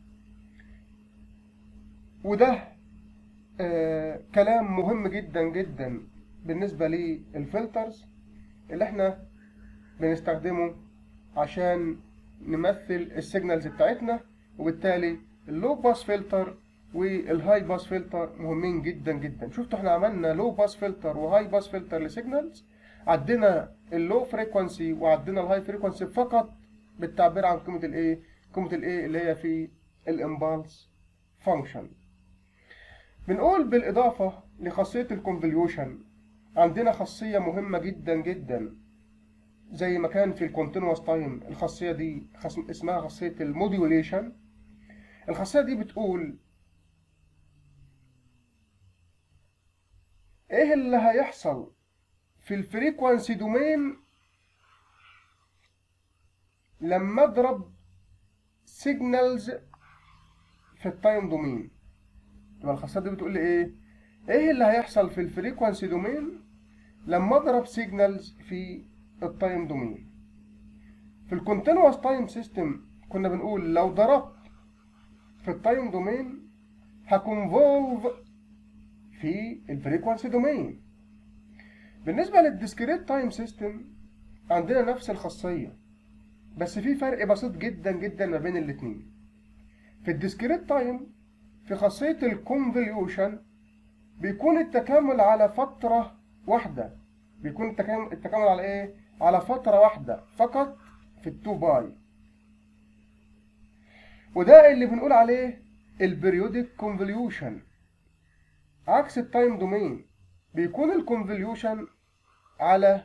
وده آه كلام مهم جدا جدا بالنسبة للفلترز اللي احنا بنستخدمه عشان نمثل السيجنالز بتاعتنا وبالتالي اللو باس فلتر والهاي باس فلتر مهمين جدا جدا شفتوا احنا عملنا لو باس فلتر وهاي باس فلتر لسيجنالز عدينا اللو فريكوانسي وعدينا الهاي فريكوانسي فقط بالتعبير عن قيمة الايه قيمة الايه اللي هي في الامبالس فانكشن بنقول بالإضافة لخاصية الكونفوليوشن عندنا خاصية مهمة جدا جدا زي ما كان في الكونتينوس تايم الخاصية دي خاص- اسمها خاصية الموديوليشن الخاصية دي بتقول ايه اللي هيحصل في الفريكوانسي دومين لما اضرب سيجنالز في التايم دومين يبقى الخاصية دي بتقول لي ايه ايه اللي هيحصل في الفريكوانسي دومين لما اضرب سيجنالز في التايم دومين في الكونتينوس تايم سيستم كنا بنقول لو ضربت في التايم دومين هكونفولف في الفريكوانسي دومين بالنسبة للديسكريت تايم سيستم عندنا نفس الخاصية بس في فرق بسيط جدا جدا ما بين الاتنين في الديسكريت تايم في خاصية الكونفوليوشن بيكون التكامل على فترة واحدة بيكون التكامل, التكامل على ايه؟ على فترة واحدة فقط في التو باي وده اللي بنقول عليه البريودك كونفوليوشن عكس التايم دومين بيكون الكونفوليوشن على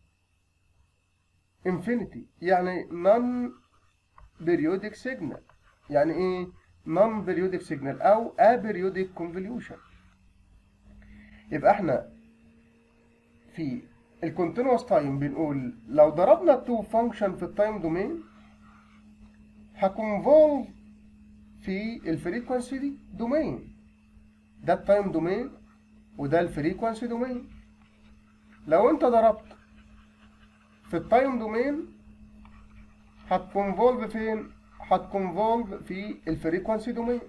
انفينيتي يعني نون بيريودك سيجنال يعني ايه نون بيريودك سيجنال او ابيريودك كونفوليوشن يبقى احنا في الكونتينوس تايم بنقول لو ضربنا التو فانكشن في التايم دومين هكونفولف في الفريكوانسي دي دومين ده التايم دومين وده الفريكوانسي دومين لو انت ضربت في التايم دومين هتكونفولف فين هتكونفولف في الفريكوانسي دومين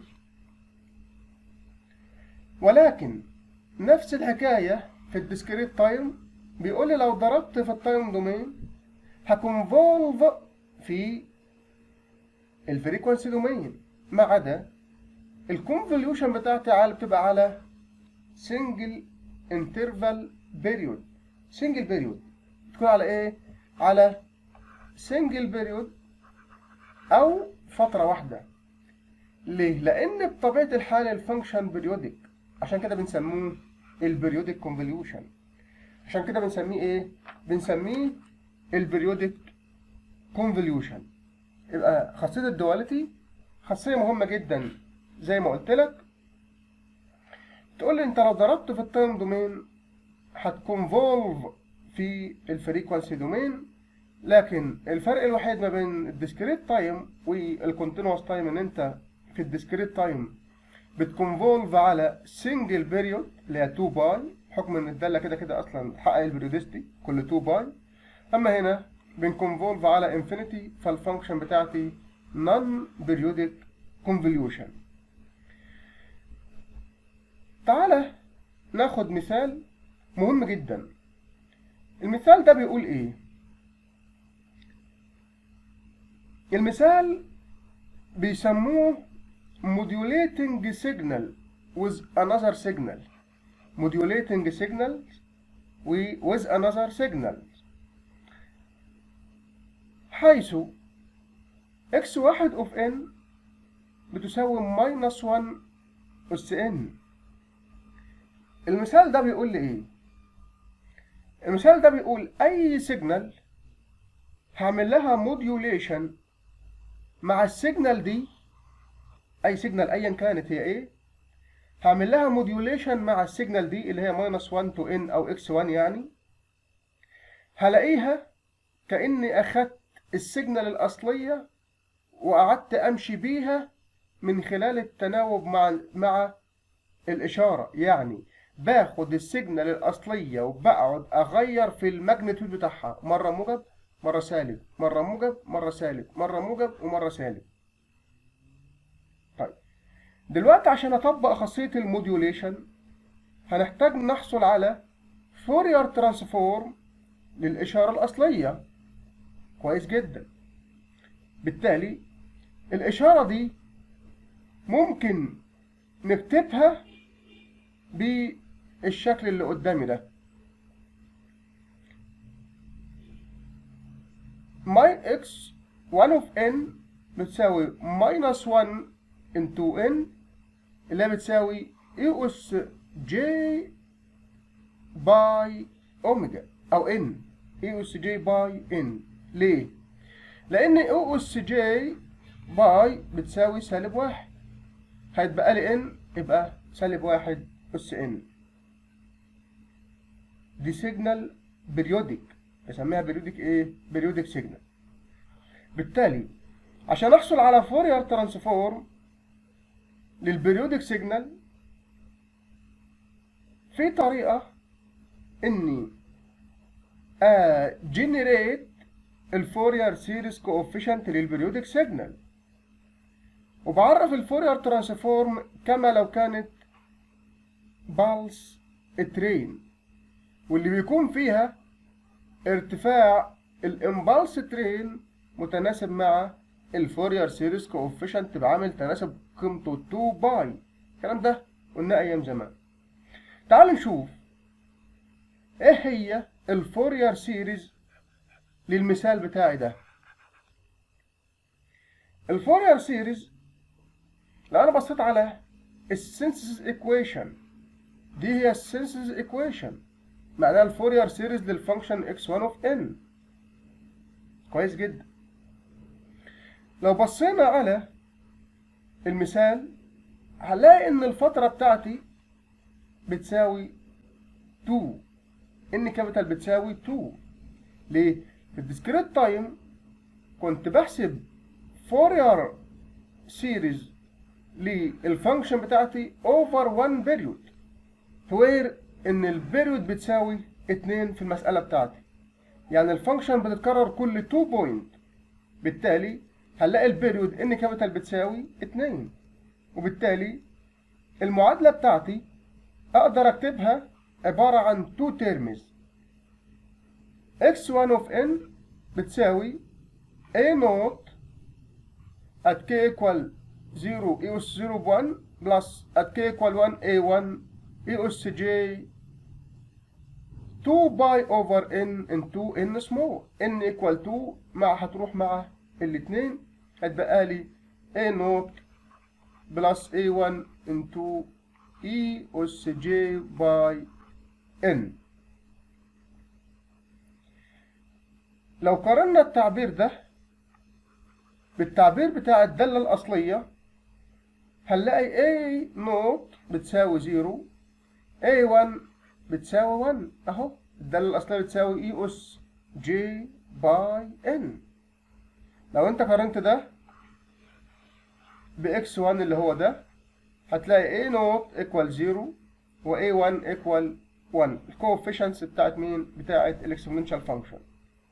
ولكن نفس الحكاية في الديسكريت تايم بيقول لي لو ضربت في التايم دومين هكونفولف في الفريكوانسي دومين ما عدا الكونفوليوشن بتاعتي على بتبقى على سنجل انترفال بيريود سنجل بيريود تكون على ايه على سنجل بيريود او فتره واحده ليه لان بطبيعه الحال الفانكشن بيريودك عشان كده بنسموه البريودك كونفوليوشن عشان كده بنسميه ايه بنسميه البريودك كونفوليوشن يبقى خاصيه الدواليتي خاصيه مهمه جدا زي ما قلت لك تقول لي انت لو ضربت في التايم دومين هتكونفولف في الفريكوانسي دومين لكن الفرق الوحيد ما بين الديسكريت تايم والكونتينوس تايم ان انت في الديسكريت تايم بتكونفولف على سنجل بيريود اللي هي 2 باي بحكم ان الداله كده كده اصلا تحقق البريودستي كل 2 باي اما هنا بنكونفولف على انفينيتي فالفانكشن بتاعتي نون بيريودك كونفوليوشن تعالى ناخد مثال مهم جدا المثال ده بيقول ايه المثال بيسموه modulating signal with another signal modulating signal with another signal حيث x1 of n بتساوي minus 1 أس n المثال ده بيقول لي ايه المثال ده بيقول اي سيجنال هعمل لها موديوليشن مع السيجنال دي اي سيجنال ايا كانت هي ايه هعمل لها موديوليشن مع السيجنال دي اللي هي ماينس 1 تو ان او اكس 1 يعني هلاقيها كاني اخدت السيجنال الاصليه وقعدت امشي بيها من خلال التناوب مع مع الاشاره يعني باخد السيجنال الاصليه وبقعد اغير في الماجنتيود بتاعها مره موجب مره سالب مره موجب مره سالب مره موجب ومره سالب طيب دلوقتي عشان اطبق خاصيه الموديوليشن هنحتاج نحصل على فورير ترانسفورم للاشاره الاصليه كويس جدا بالتالي الاشاره دي ممكن نكتبها بالشكل اللي قدامي ده my x 1 of n بتساوي minus 1 into n اللي هي بتساوي e أس j باي أوميجا أو n e أس j باي n ليه؟ لأن e أس j باي بتساوي سالب واحد هيتبقى لي n يبقى سالب واحد أس n دي سيجنال بريودك بسميها بريودك ايه؟ بريودك سيجنال بالتالي عشان احصل على فورير ترانسفورم للبريودك سيجنال في طريقة اني جنريت الفورير سيريز كوفيشنت للبريودك سيجنال وبعرف الفورير ترانسفورم كما لو كانت بالس ترين واللي بيكون فيها ارتفاع الامبالس ترين متناسب مع الفورير سيريز كوفيشنت بعامل تناسب قيمته 2 باي الكلام ده قلناه ايام زمان تعال نشوف ايه هي الفورير سيريز للمثال بتاعي ده الفورير سيريز لو انا بصيت على السينسيس ايكويشن دي هي السينسيس ايكويشن معناها الفورير سيريز للفانكشن x1 اوف n كويس جدا لو بصينا على المثال هنلاقي ان الفترة بتاعتي بتساوي 2 ان كابيتال بتساوي 2 ليه؟ في الديسكريت تايم كنت بحسب فورير سيريز للفانكشن بتاعتي اوفر 1 بيريود وير ان البيريود بتساوي 2 في المسألة بتاعتي يعني الفانكشن بتتكرر كل 2 بوينت بالتالي هنلاقي البيريود ان كابيتال بتساوي 2 وبالتالي المعادلة بتاعتي اقدر اكتبها عبارة عن 2 تيرمز x1 of n بتساوي a نوت at k equal 0 e أس 0 ب 1 plus at k equal 1 a1 e أس j 2 باي over n into n small n equal 2 مع هتروح مع الاتنين هتبقى لي a نوت بلس a1 into e أس j باي n لو قارنا التعبير ده بالتعبير بتاع الدالة الأصلية هنلاقي a نوت بتساوي 0 a1 بتساوي 1 أهو الدالة الأصلية بتساوي e أس j باي n لو أنت قارنت ده ب x1 اللي هو ده هتلاقي a نوت equal 0 و a1 equal 1 الكوفيشنتس بتاعت مين؟ بتاعت الاكسبوننشال فانكشن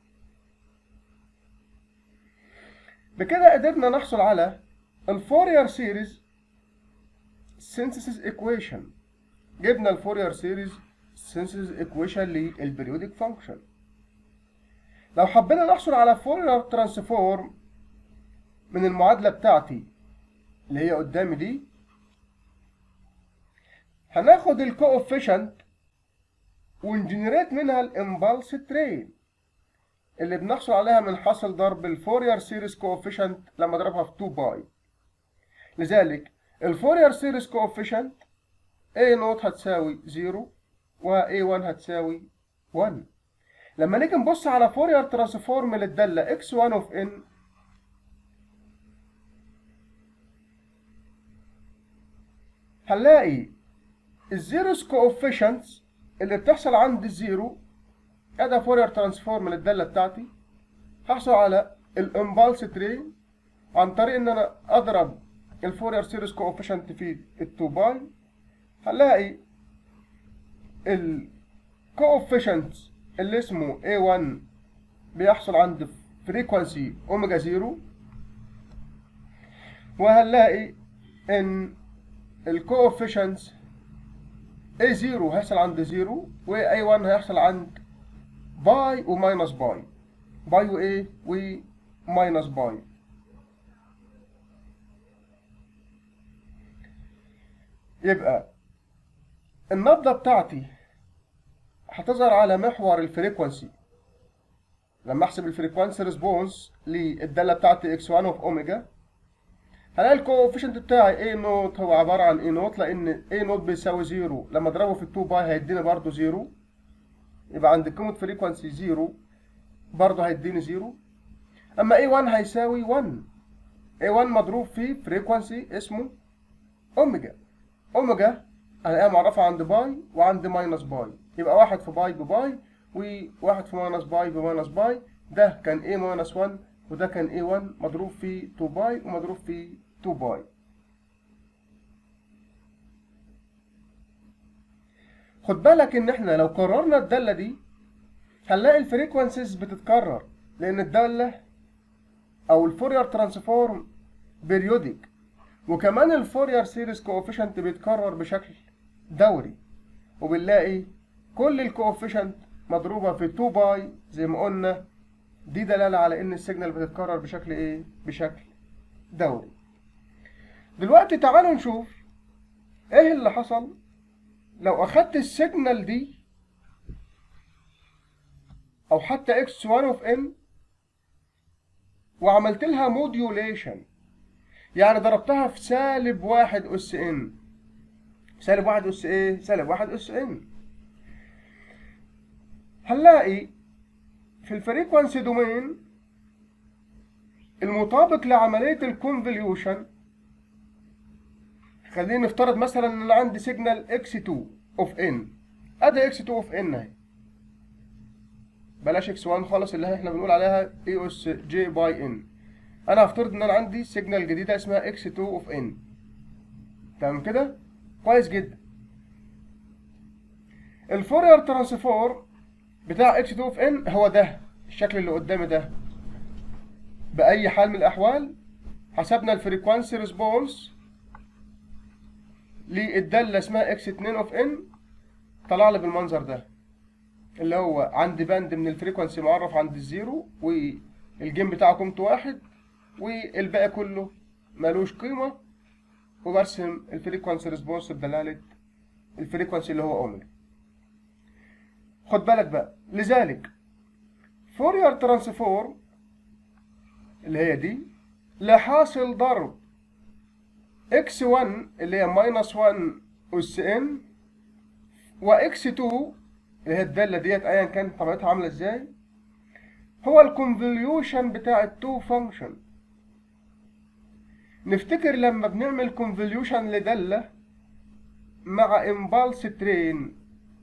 بكده قدرنا نحصل على الفورير سيريز سينثيسيس ايكويشن جبنا الفورير سيريز سينثيسيس ايكويشن للبريودك فانكشن لو حبينا نحصل على فورير ترانسفورم من المعادلة بتاعتي اللي هي قدامي دي هناخد الكوفيشنت ونجنريت منها الامبالس ترين اللي بنحصل عليها من حاصل ضرب الفورير سيريز كوفيشنت لما اضربها في 2 باي لذلك الفورير سيريز كوفيشنت A نوت هتساوي 0 و A1 هتساوي 1 لما نيجي نبص على فورير ترانسفورم للدالة x1 of n هنلاقي الزيروس كوفيشنتس اللي بتحصل عند الزيرو ادي فورير ترانسفورم للداله بتاعتي هحصل على الامبالس ترين عن طريق ان انا اضرب الفورير سيريس كوفيشنت في ال2 باي هنلاقي الكوفيشنت اللي اسمه A1 بيحصل عند فريكوانسي اوميجا زيرو وهنلاقي ان الكوفيشنتس A0 هيحصل عند 0 و A1 هيحصل عند باي وماينس باي باي و A وماينس باي يبقى النبضة بتاعتي هتظهر على محور الفريكونسي لما احسب الفريكونسي ريسبونس للدالة بتاعتي x1 اوف اوميجا هلاقي الكوفيشنت بتاعي A نوت هو عبارة عن A نوت لأن A نوت بيساوي زيرو لما أضربه في 2 باي هيديني برضه زيرو يبقى عند قيمة فريكونسي زيرو برضه هيديني زيرو أما A1 هيساوي 1 A1 مضروب في فريكونسي اسمه أوميجا أوميجا هلاقيها معرفة عند باي وعند ماينس باي يبقى واحد في باي بباي وواحد في ماينس باي بماينس باي ده كان A ماينس 1 وده كان A1 مضروب في 2 باي ومضروب في 2 باي خد بالك ان احنا لو كررنا الدالة دي هنلاقي الفريكوانسيز بتتكرر لان الدالة او الفورير ترانسفورم بيريودك وكمان الفورير سيريز كوفيشنت بيتكرر بشكل دوري وبنلاقي كل الكوفيشنت مضروبة في 2 باي زي ما قلنا دي دلالة على إن السيجنال بتتكرر بشكل إيه؟ بشكل دوري. دلوقتي تعالوا نشوف إيه اللي حصل لو أخدت السيجنال دي أو حتى x1 of n وعملت لها موديوليشن يعني ضربتها في سالب واحد أس n سالب واحد أس إيه؟ سالب واحد أس n هنلاقي في الفريكوانسي دومين المطابق لعملية الكونفوليوشن خلينا نفترض مثلا ان انا عندي سيجنال x2 اوف n ادي x2 اوف n اهي بلاش x1 خالص اللي احنا بنقول عليها e اس j باي n انا هفترض ان انا عندي سيجنال جديدة اسمها x2 اوف n تمام كده كويس جدا الفورير ترانسفورم بتاع x2 اوف n هو ده الشكل اللي قدامي ده بأي حال من الأحوال حسبنا الفريكوانسي ريسبونس للدالة اسمها x2 اوف n طلع لي بالمنظر ده اللي هو عندي باند من الفريكوانسي معرف عند الزيرو والجيم بتاعه قيمته واحد والباقي كله ملوش قيمة وبرسم الفريكوانسي ريسبونس بدلالة الفريكوانسي اللي هو اوميجا خد بالك بقى لذلك فورير ترانسفورم اللي هي دي لحاصل ضرب x1 اللي هي ماينس 1 اس ان وx2 اللي هي الدالة ديت ايا كان طبيعتها عاملة ازاي هو الكونفوليوشن بتاع التو فانكشن نفتكر لما بنعمل كونفوليوشن لدالة مع امبالس ترين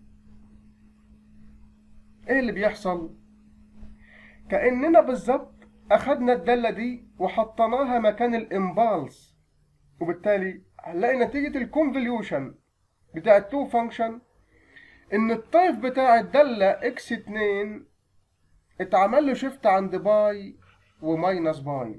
ايه اللي بيحصل كأننا بالظبط أخدنا الدالة دي وحطيناها مكان الإمبالس وبالتالي هنلاقي نتيجة الكونفوليوشن بتاع التو فانكشن إن الطيف بتاع الدالة إكس اتنين اتعمل له شيفت عند باي وماينس باي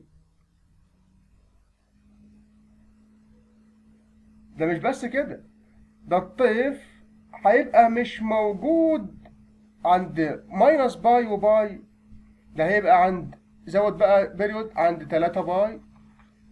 ده مش بس كده ده الطيف هيبقى مش موجود عند ماينس باي وباي ده هيبقى عند زود بقى بيريود عند 3 باي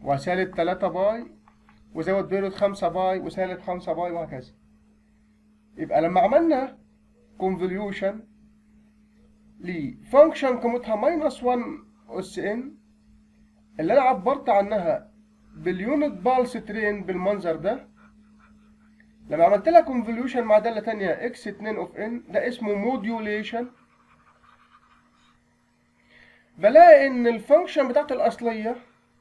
وسالب 3 باي وزود بيريود 5 باي وسالب 5 باي وهكذا يبقى لما عملنا كونفوليوشن لفانكشن قيمتها ماينس 1 اس ان اللي انا عبرت عنها باليونت بالس ترين بالمنظر ده لما عملت لها كونفوليوشن مع داله تانية اكس 2 اوف ان ده اسمه موديوليشن بلاقي ان الفانكشن بتاعت الاصليه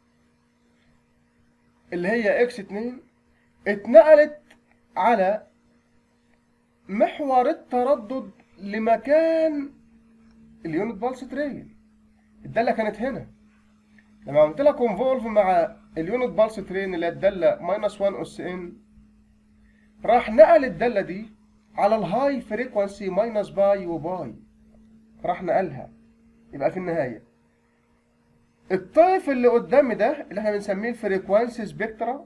اللي هي اكس 2 اتنقلت على محور التردد لمكان اليونت بالس ترين الداله كانت هنا لما عملت لها كونفولف مع اليونت بالس ترين اللي هي الداله ماينس 1 اس ان راح نقل الداله دي على الهاي فريكوانسي ماينس باي وباي راح نقلها يبقى في النهايه الطيف اللي قدامي ده اللي احنا بنسميه الفريكوانسي سبيكترا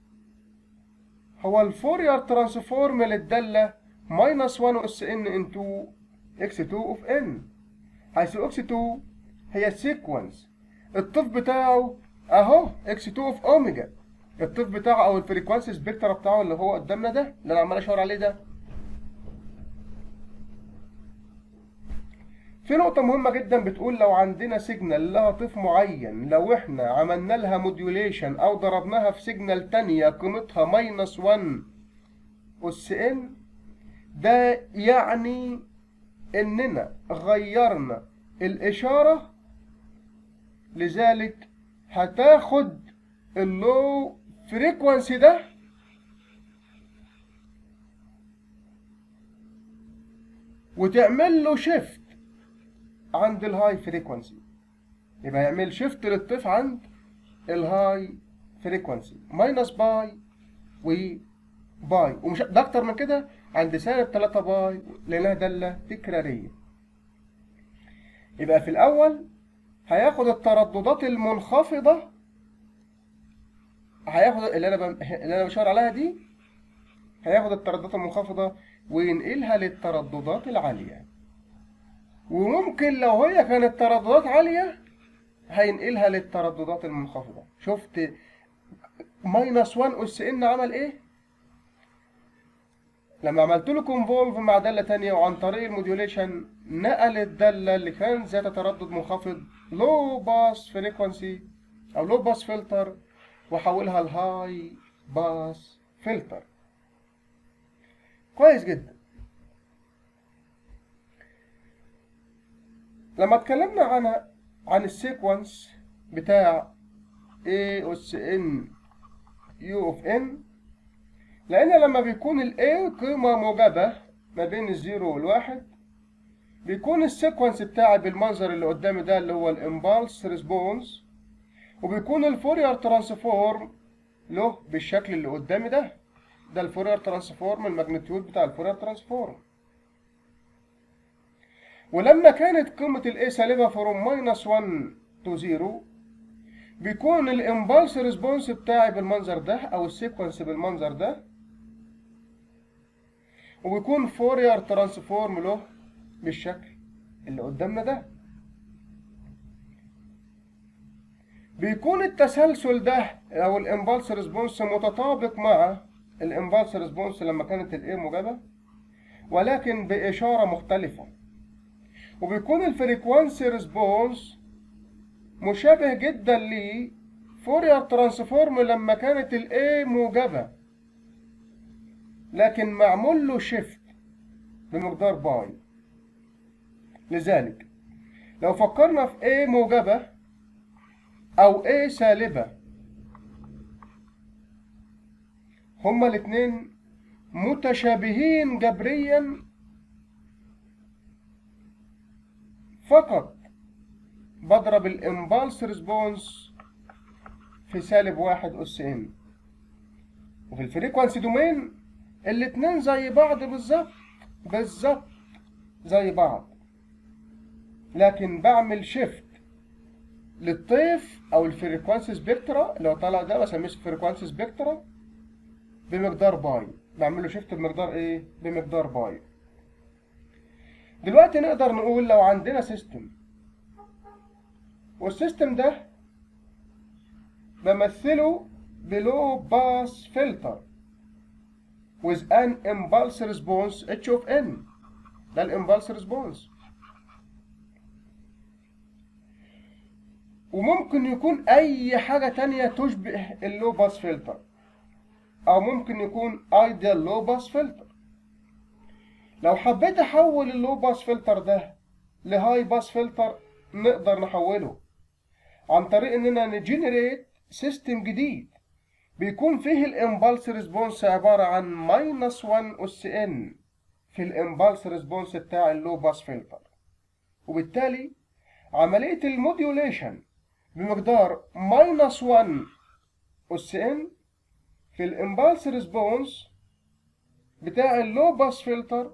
هو الفورير ترانسفورم للداله ماينس 1 اس ان انتو اكس 2 اوف ان حيث اكس 2 هي السيكونس الطيف بتاعه اهو اكس 2 اوف اوميجا الطيف بتاعه او الفريكوانسي سبيكترا بتاعه اللي هو قدامنا ده اللي انا عمال اشاور عليه ده في نقطة مهمة جدا بتقول لو عندنا سيجنال لها طيف معين لو احنا عملنا لها موديوليشن او ضربناها في سيجنال تانية قيمتها ماينس 1 اس ان ده يعني اننا غيرنا الاشارة لذلك هتاخد اللو فريكوانسي ده وتعمل له شيفت عند الهاي فريكوانسي يبقى يعمل شيفت للطيف عند الهاي فريكوانسي ماينس باي و باي ومش ده اكتر من كده عند سالب 3 باي لانها داله تكراريه يبقى في الاول هياخد الترددات المنخفضه هياخد اللي انا بم... اللي انا بشاور عليها دي هياخد الترددات المنخفضه وينقلها للترددات العاليه وممكن لو هي كانت ترددات عاليه هينقلها للترددات المنخفضه شفت ماينس 1 اس ان عمل ايه لما عملت له كونفولف مع داله تانية وعن طريق الموديوليشن نقل الداله اللي كان ذات تردد منخفض لو باس فريكوانسي او لو باس فلتر وحولها لهاي باس فلتر كويس جدا لما اتكلمنا عن عن السيكونس بتاع A اس ان يو اوف ان لان لما بيكون ال A قيمة موجبة ما بين الزيرو والواحد بيكون السيكونس بتاعي بالمنظر اللي قدامي ده اللي هو الامبالس ريسبونس وبيكون الفورير ترانسفورم له بالشكل اللي قدامي ده ده الفورير ترانسفورم الماجنتيود بتاع الفورير ترانسفورم ولما كانت قيمة ال A سالبة فروم ماينس 1 تو 0 بيكون الامبالس ريسبونس بتاعي بالمنظر ده او السيكونس بالمنظر ده وبيكون فورير ترانسفورم له بالشكل اللي قدامنا ده بيكون التسلسل ده او الامبالس ريسبونس متطابق مع الامبالس ريسبونس لما كانت الايه موجبه ولكن باشاره مختلفه وبيكون الفريكوانسي ريسبونس مشابه جدا ل فورير ترانسفورم لما كانت الايه موجبه لكن معمول له شيفت بمقدار باي لذلك لو فكرنا في A موجبة أو A سالبة هما الاتنين متشابهين جبريا فقط بضرب الامبالس ريسبونس في سالب واحد اس ان وفي الفريكوانسي دومين الاتنين زي بعض بالظبط بالظبط زي بعض لكن بعمل شيفت للطيف او الفريكوانسي سبيكترا اللي هو طالع ده بسميه فريكوانسي سبيكترا بمقدار باي بعمل له شيفت بمقدار ايه بمقدار باي دلوقتي نقدر نقول لو عندنا سيستم والسيستم ده بمثله بلو باس فلتر with an impulse response h of n ده الامبالس ريسبونس وممكن يكون اي حاجة تانية تشبه اللو باس فلتر او ممكن يكون ايديال لو باس فلتر لو حبيت احول اللو باس فلتر ده لهاي باس فلتر نقدر نحوله عن طريق اننا نجنريت سيستم جديد بيكون فيه الامبالس ريسبونس عبارة عن ماينس 1 اس ان في الامبالس ريسبونس بتاع اللو باس فلتر وبالتالي عملية الموديوليشن بمقدار ماينس 1 اس ان في الامبالس ريسبونس بتاع اللو باس فلتر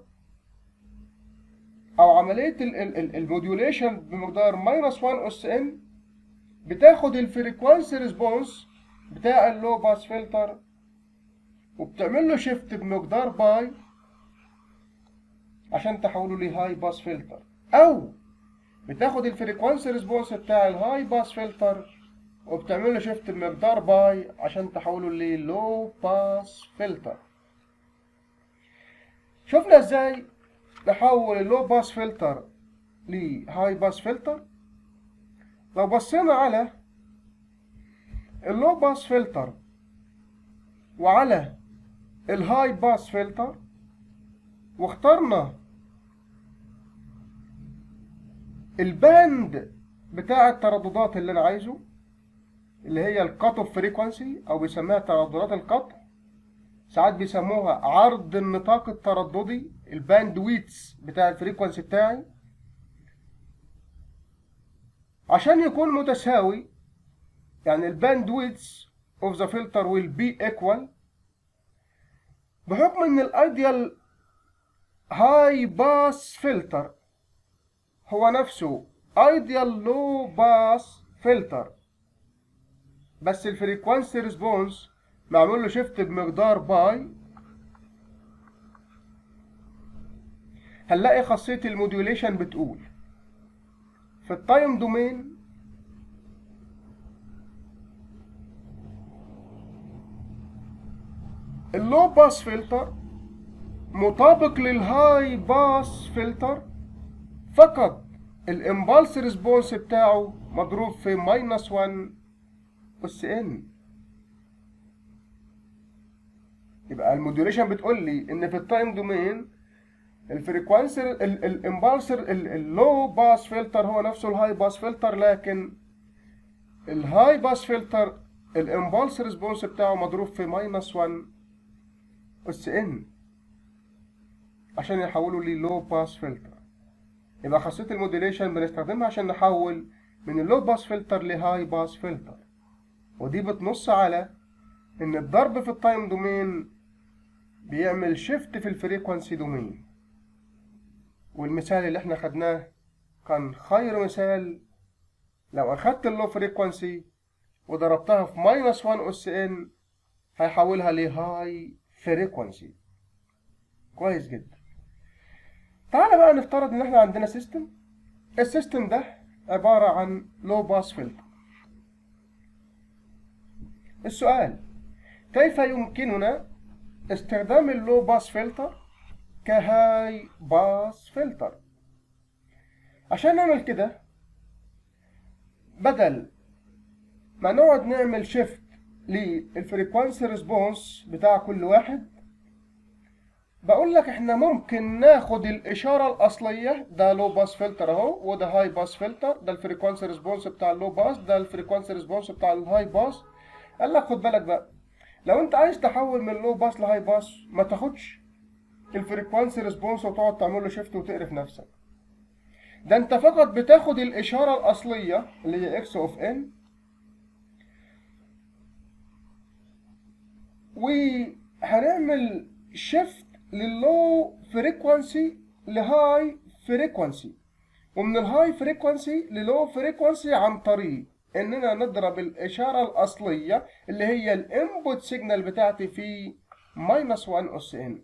او عملية الموديوليشن بمقدار ماينس 1 اس ان بتاخد الفريكوانسي ريسبونس بتاع اللو باس فلتر وبتعمل له شيفت بمقدار باي عشان تحوله لهاي باس فلتر او بتاخد الفريكوانسي ريسبونس بتاع الهاي باس فلتر وبتعمل له شيفت بمقدار باي عشان تحوله للو باس فلتر شفنا ازاي نحول اللو باس فلتر لهاي باس فلتر لو بصينا على اللو باس فلتر وعلى الهاي باس فلتر واخترنا الباند بتاع الترددات اللي انا عايزه اللي هي الكات اوف فريكوانسي او بيسميها ترددات القطع ساعات بيسموها عرض النطاق الترددي الباند ويتس بتاع الفريكوانسي بتاعي عشان يكون متساوي يعني الباند ويتس اوف ذا فلتر ويل بي ايكوال بحكم ان الايديال هاي باس فلتر هو نفسه ايديال لو باس فلتر بس الفريكوانسي ريسبونس معمول له شيفت بمقدار باي هنلاقي خاصية الموديوليشن بتقول في التايم دومين اللو باس فلتر مطابق للهاي باس فلتر فقط الامبالس ريسبونس بتاعه مضروب في ماينس 1 اس ان يبقى الموديوليشن بتقول لي ان في التايم دومين الفريكوانسي الامبالس اللو باس فلتر هو نفسه الهاي باس فلتر لكن الهاي باس فلتر الامبالس ريسبونس بتاعه مضروب في ماينس 1 اس ان عشان يحولوا لي لو باس فلتر يبقى خاصية الموديليشن بنستخدمها عشان نحول من اللو باس فلتر لهاي باس فلتر ودي بتنص على ان الضرب في التايم دومين بيعمل شيفت في الفريكوانسي دومين والمثال اللي احنا خدناه كان خير مثال لو اخدت اللو فريكوانسي وضربتها في ماينس 1 اس ان هيحولها لهاي فريكوانسي كويس جدا تعالى بقى نفترض ان احنا عندنا سيستم السيستم ده عبارة عن لو باس فلتر السؤال كيف يمكننا استخدام اللو باس فلتر كهاي باس فلتر عشان نعمل كده بدل ما نقعد نعمل شيفت للفريكوانسي ريسبونس بتاع كل واحد بقول لك احنا ممكن ناخد الاشاره الاصليه ده لو باس فلتر اهو وده هاي باس فلتر ده الفريكوانسي ريسبونس بتاع اللو باس ده الفريكوانسي ريسبونس بتاع الهاي باس قال لك خد بالك بقى لو انت عايز تحول من لو باس لهاي باس ما تاخدش الفريكوانسي ريسبونس وتقعد تعمل له شيفت وتقرف نفسك ده انت فقط بتاخد الاشاره الاصليه اللي هي اكس اوف ان وهنعمل شيفت لللو فريكوانسي لهاي فريكوانسي ومن الهاي فريكوانسي للو فريكوانسي عن طريق اننا نضرب الاشاره الاصليه اللي هي الانبوت سيجنال بتاعتي في ماينس 1 اس ان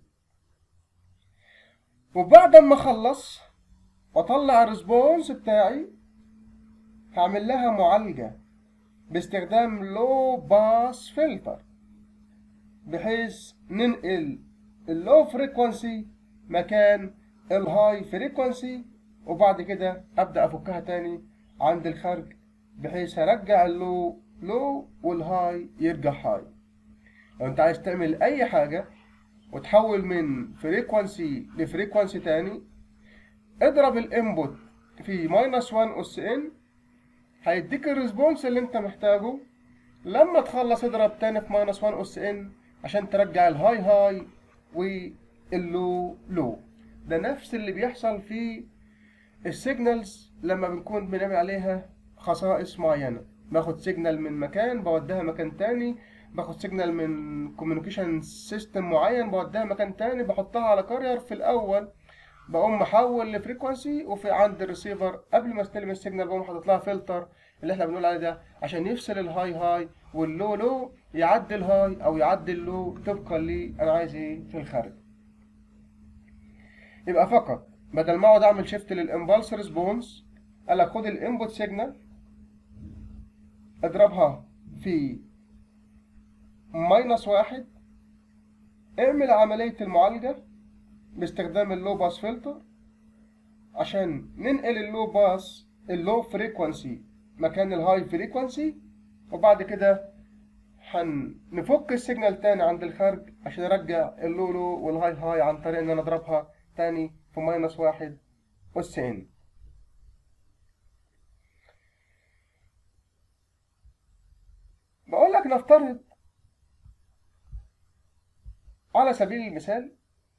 وبعد ما اخلص واطلع الريسبونس بتاعي هعمل لها معالجه باستخدام لو باس فلتر بحيث ننقل اللو فريكونسي مكان الهاي فريكونسي وبعد كده ابدا افكها تاني عند الخرج بحيث ارجع اللو لو والهاي يرجع هاي لو انت عايز تعمل اي حاجه وتحول من فريكونسي لفريكونسي تاني اضرب الانبوت في ماينس 1 اس ان هيديك الريسبونس اللي انت محتاجه لما تخلص اضرب تاني في ماينس 1 اس ان عشان ترجع الهاي هاي واللو لو ده نفس اللي بيحصل في السيجنالز لما بنكون بنعمل عليها خصائص معينة باخد سيجنال من مكان بوديها مكان تاني باخد سيجنال من كوميونيكيشن سيستم معين بوديها مكان تاني بحطها على كارير في الأول بقوم محول لفريكونسي وفي عند الريسيفر قبل ما استلم السيجنال بقوم حاطط لها فلتر اللي احنا بنقول عليه ده عشان يفصل الهاي هاي واللو لو يعدي الهاي او يعدي اللو طبقا لي انا عايز ايه في الخارج يبقى فقط بدل ما اقعد اعمل شيفت للامبالس ريسبونس قال لك خد الانبوت سيجنال اضربها في ماينس واحد اعمل عملية المعالجة باستخدام اللو باس فلتر عشان ننقل اللو باس اللو فريكونسي مكان الهاي فريكونسي وبعد كده هنفك السيجنال تاني عند الخارج عشان ارجع اللو لو والهاي هاي عن طريق ان انا اضربها تاني في ماينس واحد اس ان بقول لك نفترض على سبيل المثال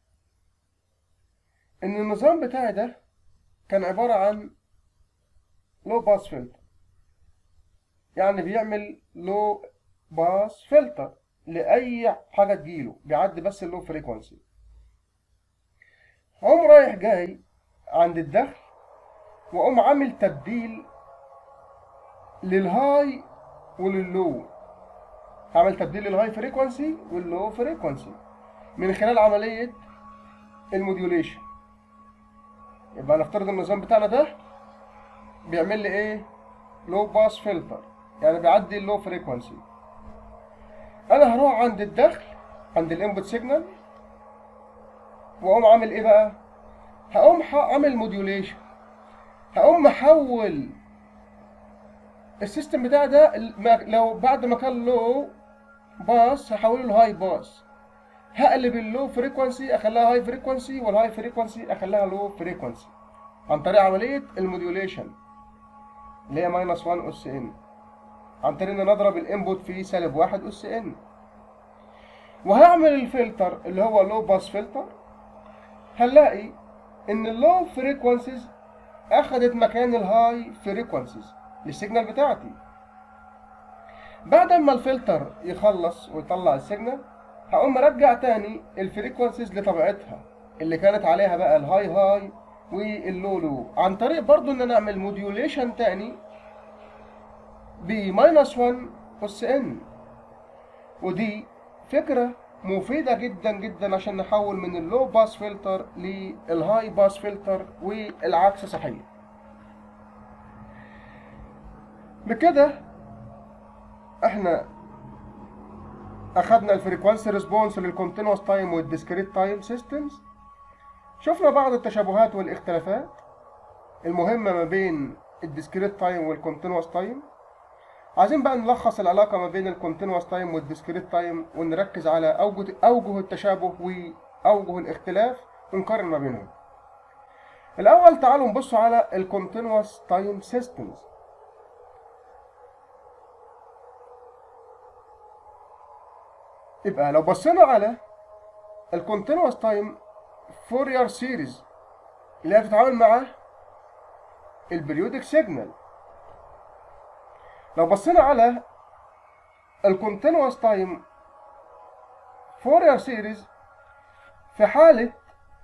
ان النظام بتاعي ده كان عبارة عن لو باس فلتر يعني بيعمل لو باس فلتر لأي حاجة تجيله بيعدي بس اللو فريكونسي قوم رايح جاي عند الدخل وقوم عامل تبديل للهاي ولللو هعمل تبديل للهاي فريكونسي واللو فريكونسي من خلال عملية الموديوليشن يبقى نفترض النظام بتاعنا ده بيعمل لي ايه لو باس فلتر يعني بيعدي اللو فريكونسي انا هروح عند الدخل عند الانبوت سيجنال واقوم عامل ايه بقى هقوم عامل موديوليشن هقوم محول السيستم بتاعي ده لو بعد ما كان لو باس هحوله لهاي باس هقلب اللو فريكونسي اخليها هاي فريكونسي والهاي فريكونسي اخليها لو فريكونسي عن طريق عمليه الموديوليشن اللي هي ماينس 1 اس ان عن طريق ان نضرب الانبوت في سالب 1 اس ان وهعمل الفلتر اللي هو لو باس فلتر هنلاقي ان اللو فريكونسيز اخدت مكان الهاي فريكونسيز للسيجنال بتاعتي بعد ما الفلتر يخلص ويطلع السيجنال هقوم مرجع تاني الفريكونسيز لطبيعتها اللي كانت عليها بقى الهاي هاي واللو لو عن طريق برضو ان انا اعمل موديوليشن تاني بماينس 1 اس ان ودي فكرة مفيدة جدا جدا عشان نحول من اللو باس فلتر للهاي باس فلتر والعكس صحيح بكده احنا اخدنا الفريكوانسي ريسبونس للكونتينوس تايم والديسكريت تايم سيستمز شفنا بعض التشابهات والاختلافات المهمة ما بين الديسكريت تايم والكونتينوس تايم عايزين بقى نلخص العلاقة ما بين الكونتينوس تايم والديسكريت تايم ونركز على أوجه أوجه التشابه وأوجه الاختلاف ونقارن ما بينهم. الأول تعالوا نبصوا على الكونتينوس تايم سيستمز. يبقى لو بصينا على الكونتينوس تايم فورير سيريز اللي هي بتتعامل مع البريودك سيجنال لو بصينا على الكونتينوس تايم فورير سيريز في حالة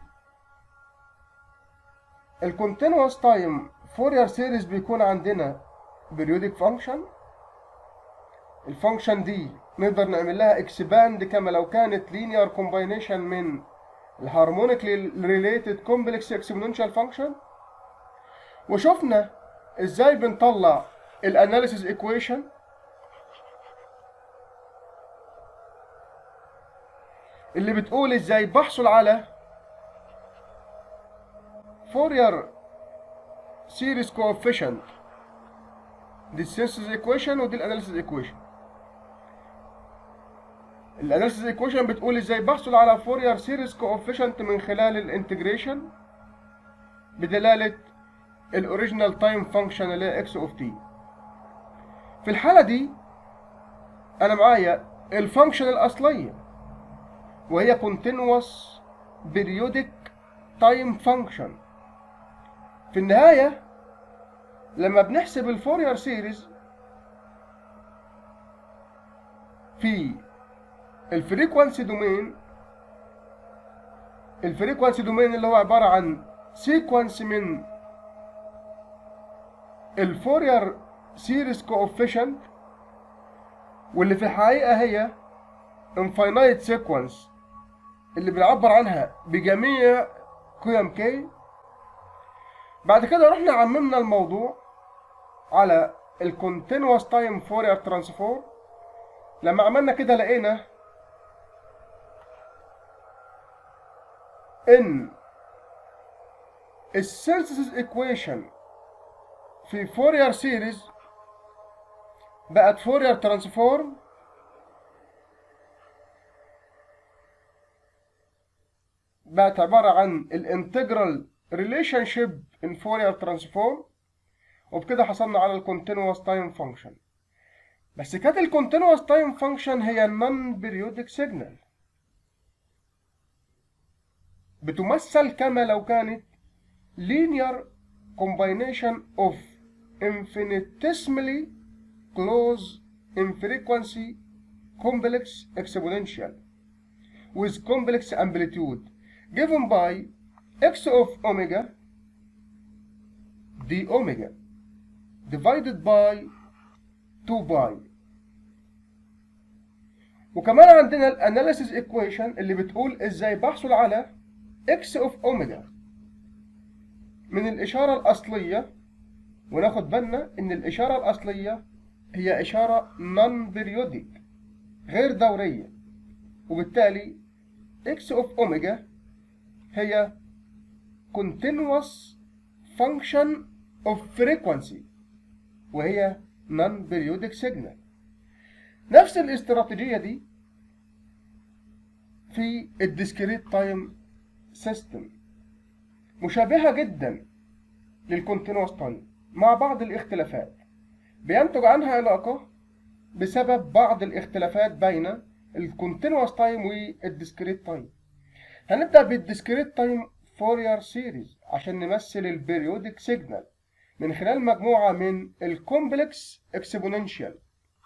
الكونتينوس تايم فورير سيريز بيكون عندنا بريودك فانكشن الفانكشن دي نقدر نعمل لها اكسباند كما لو كانت لينير كومباينيشن من الهارمونيكلي ريليتد كومبلكس اكسبوننشال فانكشن وشفنا ازاي بنطلع الاناليسيس ايكويشن اللي بتقول ازاي بحصل على فورير سيريز كوفيشنت دي السينسز ايكويشن ودي الاناليسيس ايكويشن الاناليسيس ايكويشن بتقول ازاي بحصل على فورير سيريز كوفيشنت من خلال الانتجريشن بدلاله الاوريجينال تايم فانكشن اللي هي اكس اوف تي في الحاله دي انا معايا الفانكشن الاصليه وهي continuous periodic time function في النهايه لما بنحسب الفورير سيريز في الفريكوانسي دومين الفريكوانسي دومين اللي هو عباره عن سيكونس من الفورير سيريز كوفيشنت واللي في الحقيقه هي infinite sequence اللي بنعبر عنها بجميع قيم k بعد كده رحنا عممنا الموضوع على الكونتينوس تايم فورير ترانسفورم لما عملنا كده لقينا ان السينثيسيس ايكويشن في فورير سيريز بقت فورير ترانسفورم بقت عبارة عن الانتجرال ريليشن شيب ان فورير ترانسفورم وبكده حصلنا على الكونتينوس تايم فانكشن بس كانت الكونتينوس تايم فانكشن هي نون بيريودك سيجنال بتمثل كما لو كانت linear combination of infinitesimally close in frequency complex exponential with complex amplitude given by x of omega d omega divided by 2 pi وكمان عندنا الاناليسيس ايكويشن اللي بتقول ازاي بحصل على x of omega من الإشارة الأصلية وناخد بالنا إن الإشارة الأصلية هي إشارة non periodic غير دورية وبالتالي x of omega هي continuous function of frequency وهي non periodic signal نفس الاستراتيجية دي في الديسكريت تايم سيستم مشابهة جدا للكونتينوس تايم مع بعض الاختلافات بينتج عنها علاقة بسبب بعض الاختلافات بين الكونتينوس تايم والديسكريت تايم هنبدأ بالديسكريت تايم فورير سيريز عشان نمثل البريودك سيجنال من خلال مجموعة من الكومبلكس اكسبوننشال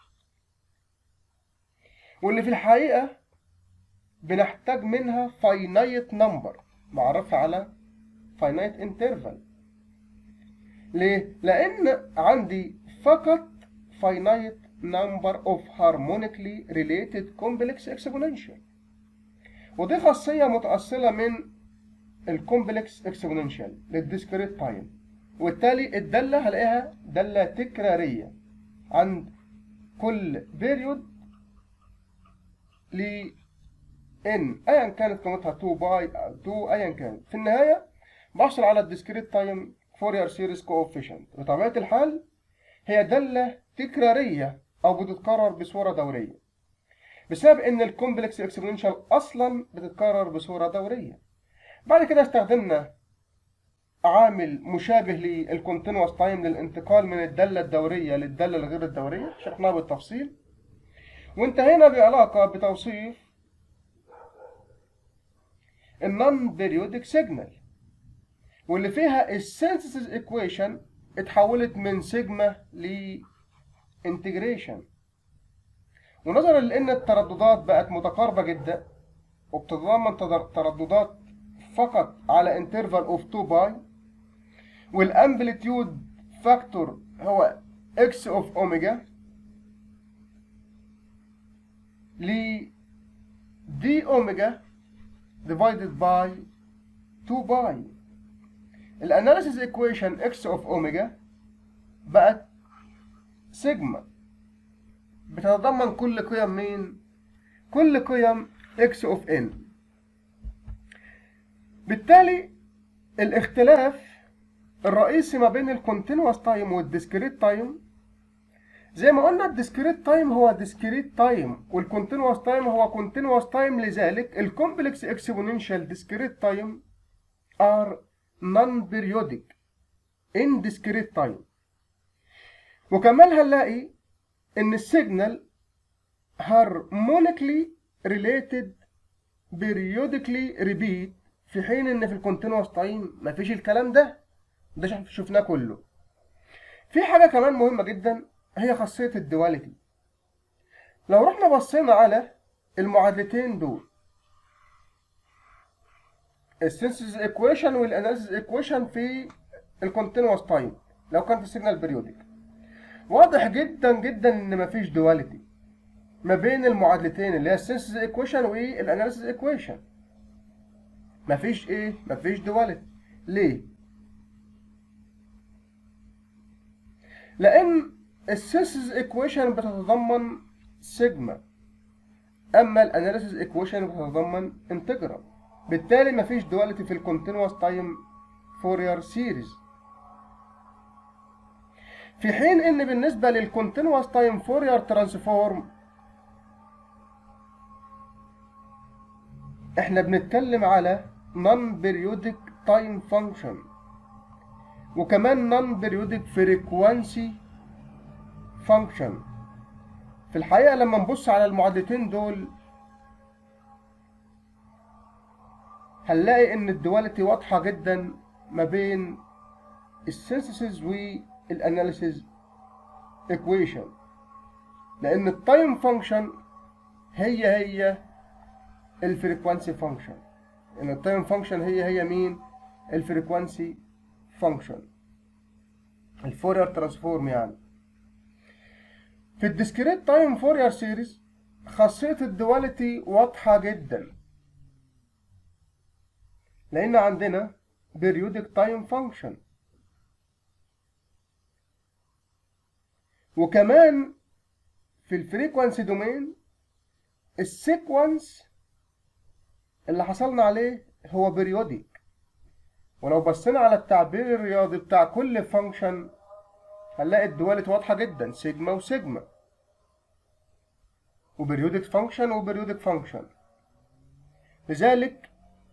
واللي في الحقيقة بنحتاج منها فاينايت نمبر معرفة على فاينايت انترفال ليه؟ لأن عندي فقط فاينايت number of harmonically related complex exponential ودي خاصية متأصلة من الكومبلكس اكسبوننشال للديسكريت تايم وبالتالي الدالة هلاقيها دالة تكرارية عند كل بيريود ل ان ايا كانت قيمتها 2 باي 2 ايا كانت في النهاية بحصل على الديسكريت تايم فورير سيريز كوفيشنت بطبيعة الحال هي دالة تكرارية او بتتكرر بصورة دورية بسبب ان الكومبلكس اكسبوننشال اصلا بتتكرر بصورة دورية بعد كده استخدمنا عامل مشابه للكونتينوس تايم للانتقال من الدالة الدورية للدالة الغير الدورية شرحناها بالتفصيل وانتهينا بعلاقة بتوصيف النون بيريودك سيجنال واللي فيها السينثيسيس ايكويشن اتحولت من سيجما لانتجريشن ونظرا لان الترددات بقت متقاربة جدا وبتتضمن ترددات فقط على انترفال اوف 2 باي والامبليتيود فاكتور هو اكس اوف اوميجا ل دي اوميجا divided by 2 باي الاناليسيس ايكويشن اكس اوف اوميجا بقت سيجما بتتضمن كل قيم مين كل قيم اكس اوف ان بالتالي الاختلاف الرئيسي ما بين الكونتينوس تايم والديسكريت تايم زي ما قلنا الديسكريت تايم هو ديسكريت تايم والكونتينوس تايم هو كونتينوس تايم لذلك الكومبلكس اكسبوننشال ديسكريت تايم ار نون بيريودك ان discrete تايم وكمان هنلاقي ان السيجنال harmonically related periodically repeat في حين ان في الكونتينوس تايم مفيش الكلام ده ده شفناه كله في حاجه كمان مهمه جدا هي خاصيه الدواليتي لو رحنا بصينا على المعادلتين دول السينسيس ايكويشن والاناليسيس ايكويشن في الكونتينوس تايم لو كان في السيجنال بريودك واضح جدا جدا ان مفيش دواليتي ما بين المعادلتين اللي هي السينسيس ايكويشن والاناليسيس ايكويشن مفيش ايه مفيش دواليتي ليه لان السينسيس ايكويشن بتتضمن سيجما اما الاناليسيس ايكويشن بتتضمن انتجرال بالتالي مفيش دواليتي في الكونتينوس تايم فورير سيريز في حين ان بالنسبه للكونتينوس تايم فورير ترانسفورم احنا بنتكلم على نون بيريودك تايم فانكشن وكمان نون بيريودك فريكوانسي فانكشن في الحقيقه لما نبص على المعادلتين دول هنلاقي ان الدواليتي واضحه جدا ما بين السينثيسيس والاناليسيس ايكويشن لان التايم فانكشن هي هي الفريكوانسي فانكشن ان التايم فانكشن هي هي مين الفريكوانسي فانكشن الفورير ترانسفورم يعني في الديسكريت تايم فورير سيريز خاصيه الدواليتي واضحه جدا لان عندنا periodic time function وكمان في الفريكوانسي دومين السيكونس اللي حصلنا عليه هو بيريوديك ولو بصينا على التعبير الرياضي بتاع كل فانكشن هنلاقي الدوالت واضحة جدا سيجما وسيجما وبريودك فانكشن وبريودك فانكشن لذلك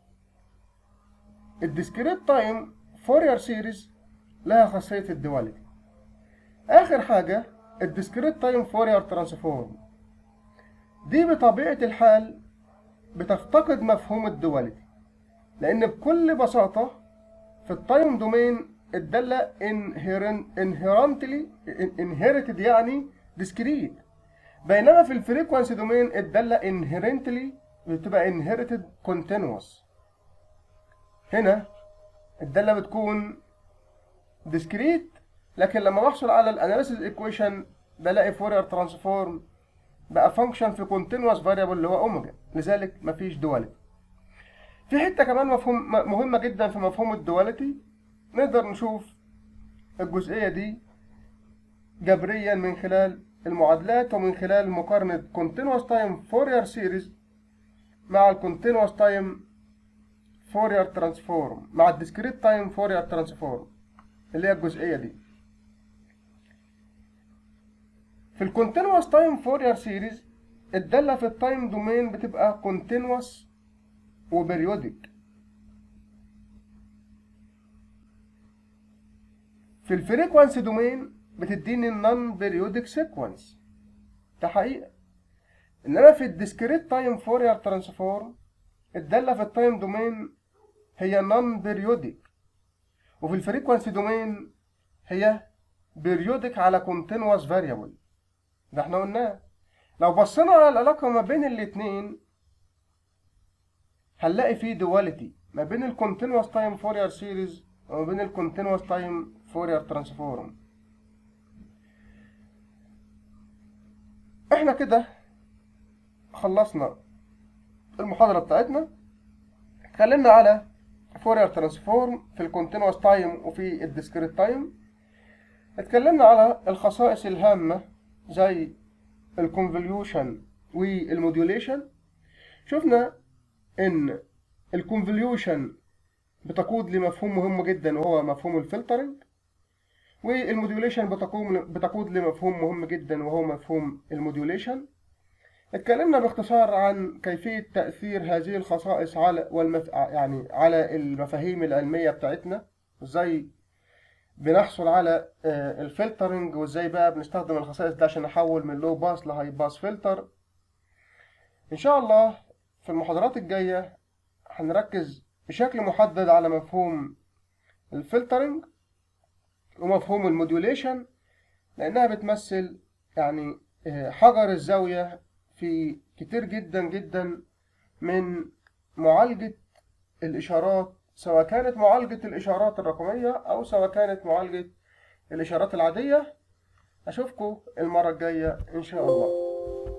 الديسكريت تايم فورير سيريز لها خاصية الدواليتي آخر حاجة الديسكريت تايم فورير ترانسفورم دي بطبيعة الحال بتفتقد مفهوم الدواليتي لأن بكل بساطة في التايم دومين الدالة inherently inherited يعني discrete بينما في الفريكوانسي دومين الدالة inherently بتبقى inherited continuous هنا الدالة بتكون discrete لكن لما بحصل على الاناليسيس ايكويشن بلاقي فورير ترانسفورم بقى فانكشن في continuous variable اللي هو اوميجا لذلك مفيش دواليتي في حته كمان مفهوم مهمه جدا في مفهوم الدواليتي نقدر نشوف الجزئيه دي جبريا من خلال المعادلات ومن خلال مقارنه continuous time Fourier series مع ال continuous time Fourier transform مع ال discrete time Fourier transform اللي هي الجزئيه دي في ال continuous time Fourier series الدالة في التايم دومين بتبقى continuous وبريودك في الفريكوانسي دومين بتديني النون بيريودك سيكونس ده حقيقة انما في الديسكريت تايم فورير ترانسفورم الدالة في التايم دومين هي نون بيريودك وفي الفريكوانسي دومين هي بيريودك على continuous variable ده احنا قلناه لو بصينا على العلاقة ما بين الاتنين هنلاقي فيه دواليتي ما بين الكونتينوس تايم فورير سيريز وما بين الكونتينوس تايم فورير ترانسفورم احنا كده خلصنا المحاضرة بتاعتنا اتكلمنا على فورير ترانسفورم في الكونتينوس تايم وفي الديسكريت تايم اتكلمنا على الخصائص الهامة زي الكونفوليوشن والموديوليشن شفنا ان الكونفوليوشن بتقود لمفهوم مهم جدا وهو مفهوم الفلترنج والموديوليشن بتقوم بتقود لمفهوم مهم جدا وهو مفهوم الموديوليشن اتكلمنا باختصار عن كيفية تأثير هذه الخصائص على والمف... يعني على المفاهيم العلمية بتاعتنا ازاي بنحصل على الفلترنج وازاي بقى بنستخدم الخصائص دي عشان نحول من لو باس لهاي باس فلتر ان شاء الله في المحاضرات الجاية هنركز بشكل محدد على مفهوم الفلترنج ومفهوم الموديوليشن لأنها بتمثل يعني حجر الزاوية في كتير جدا جدا من معالجة الإشارات سواء كانت معالجة الإشارات الرقمية أو سواء كانت معالجة الإشارات العادية أشوفكم المرة الجاية إن شاء الله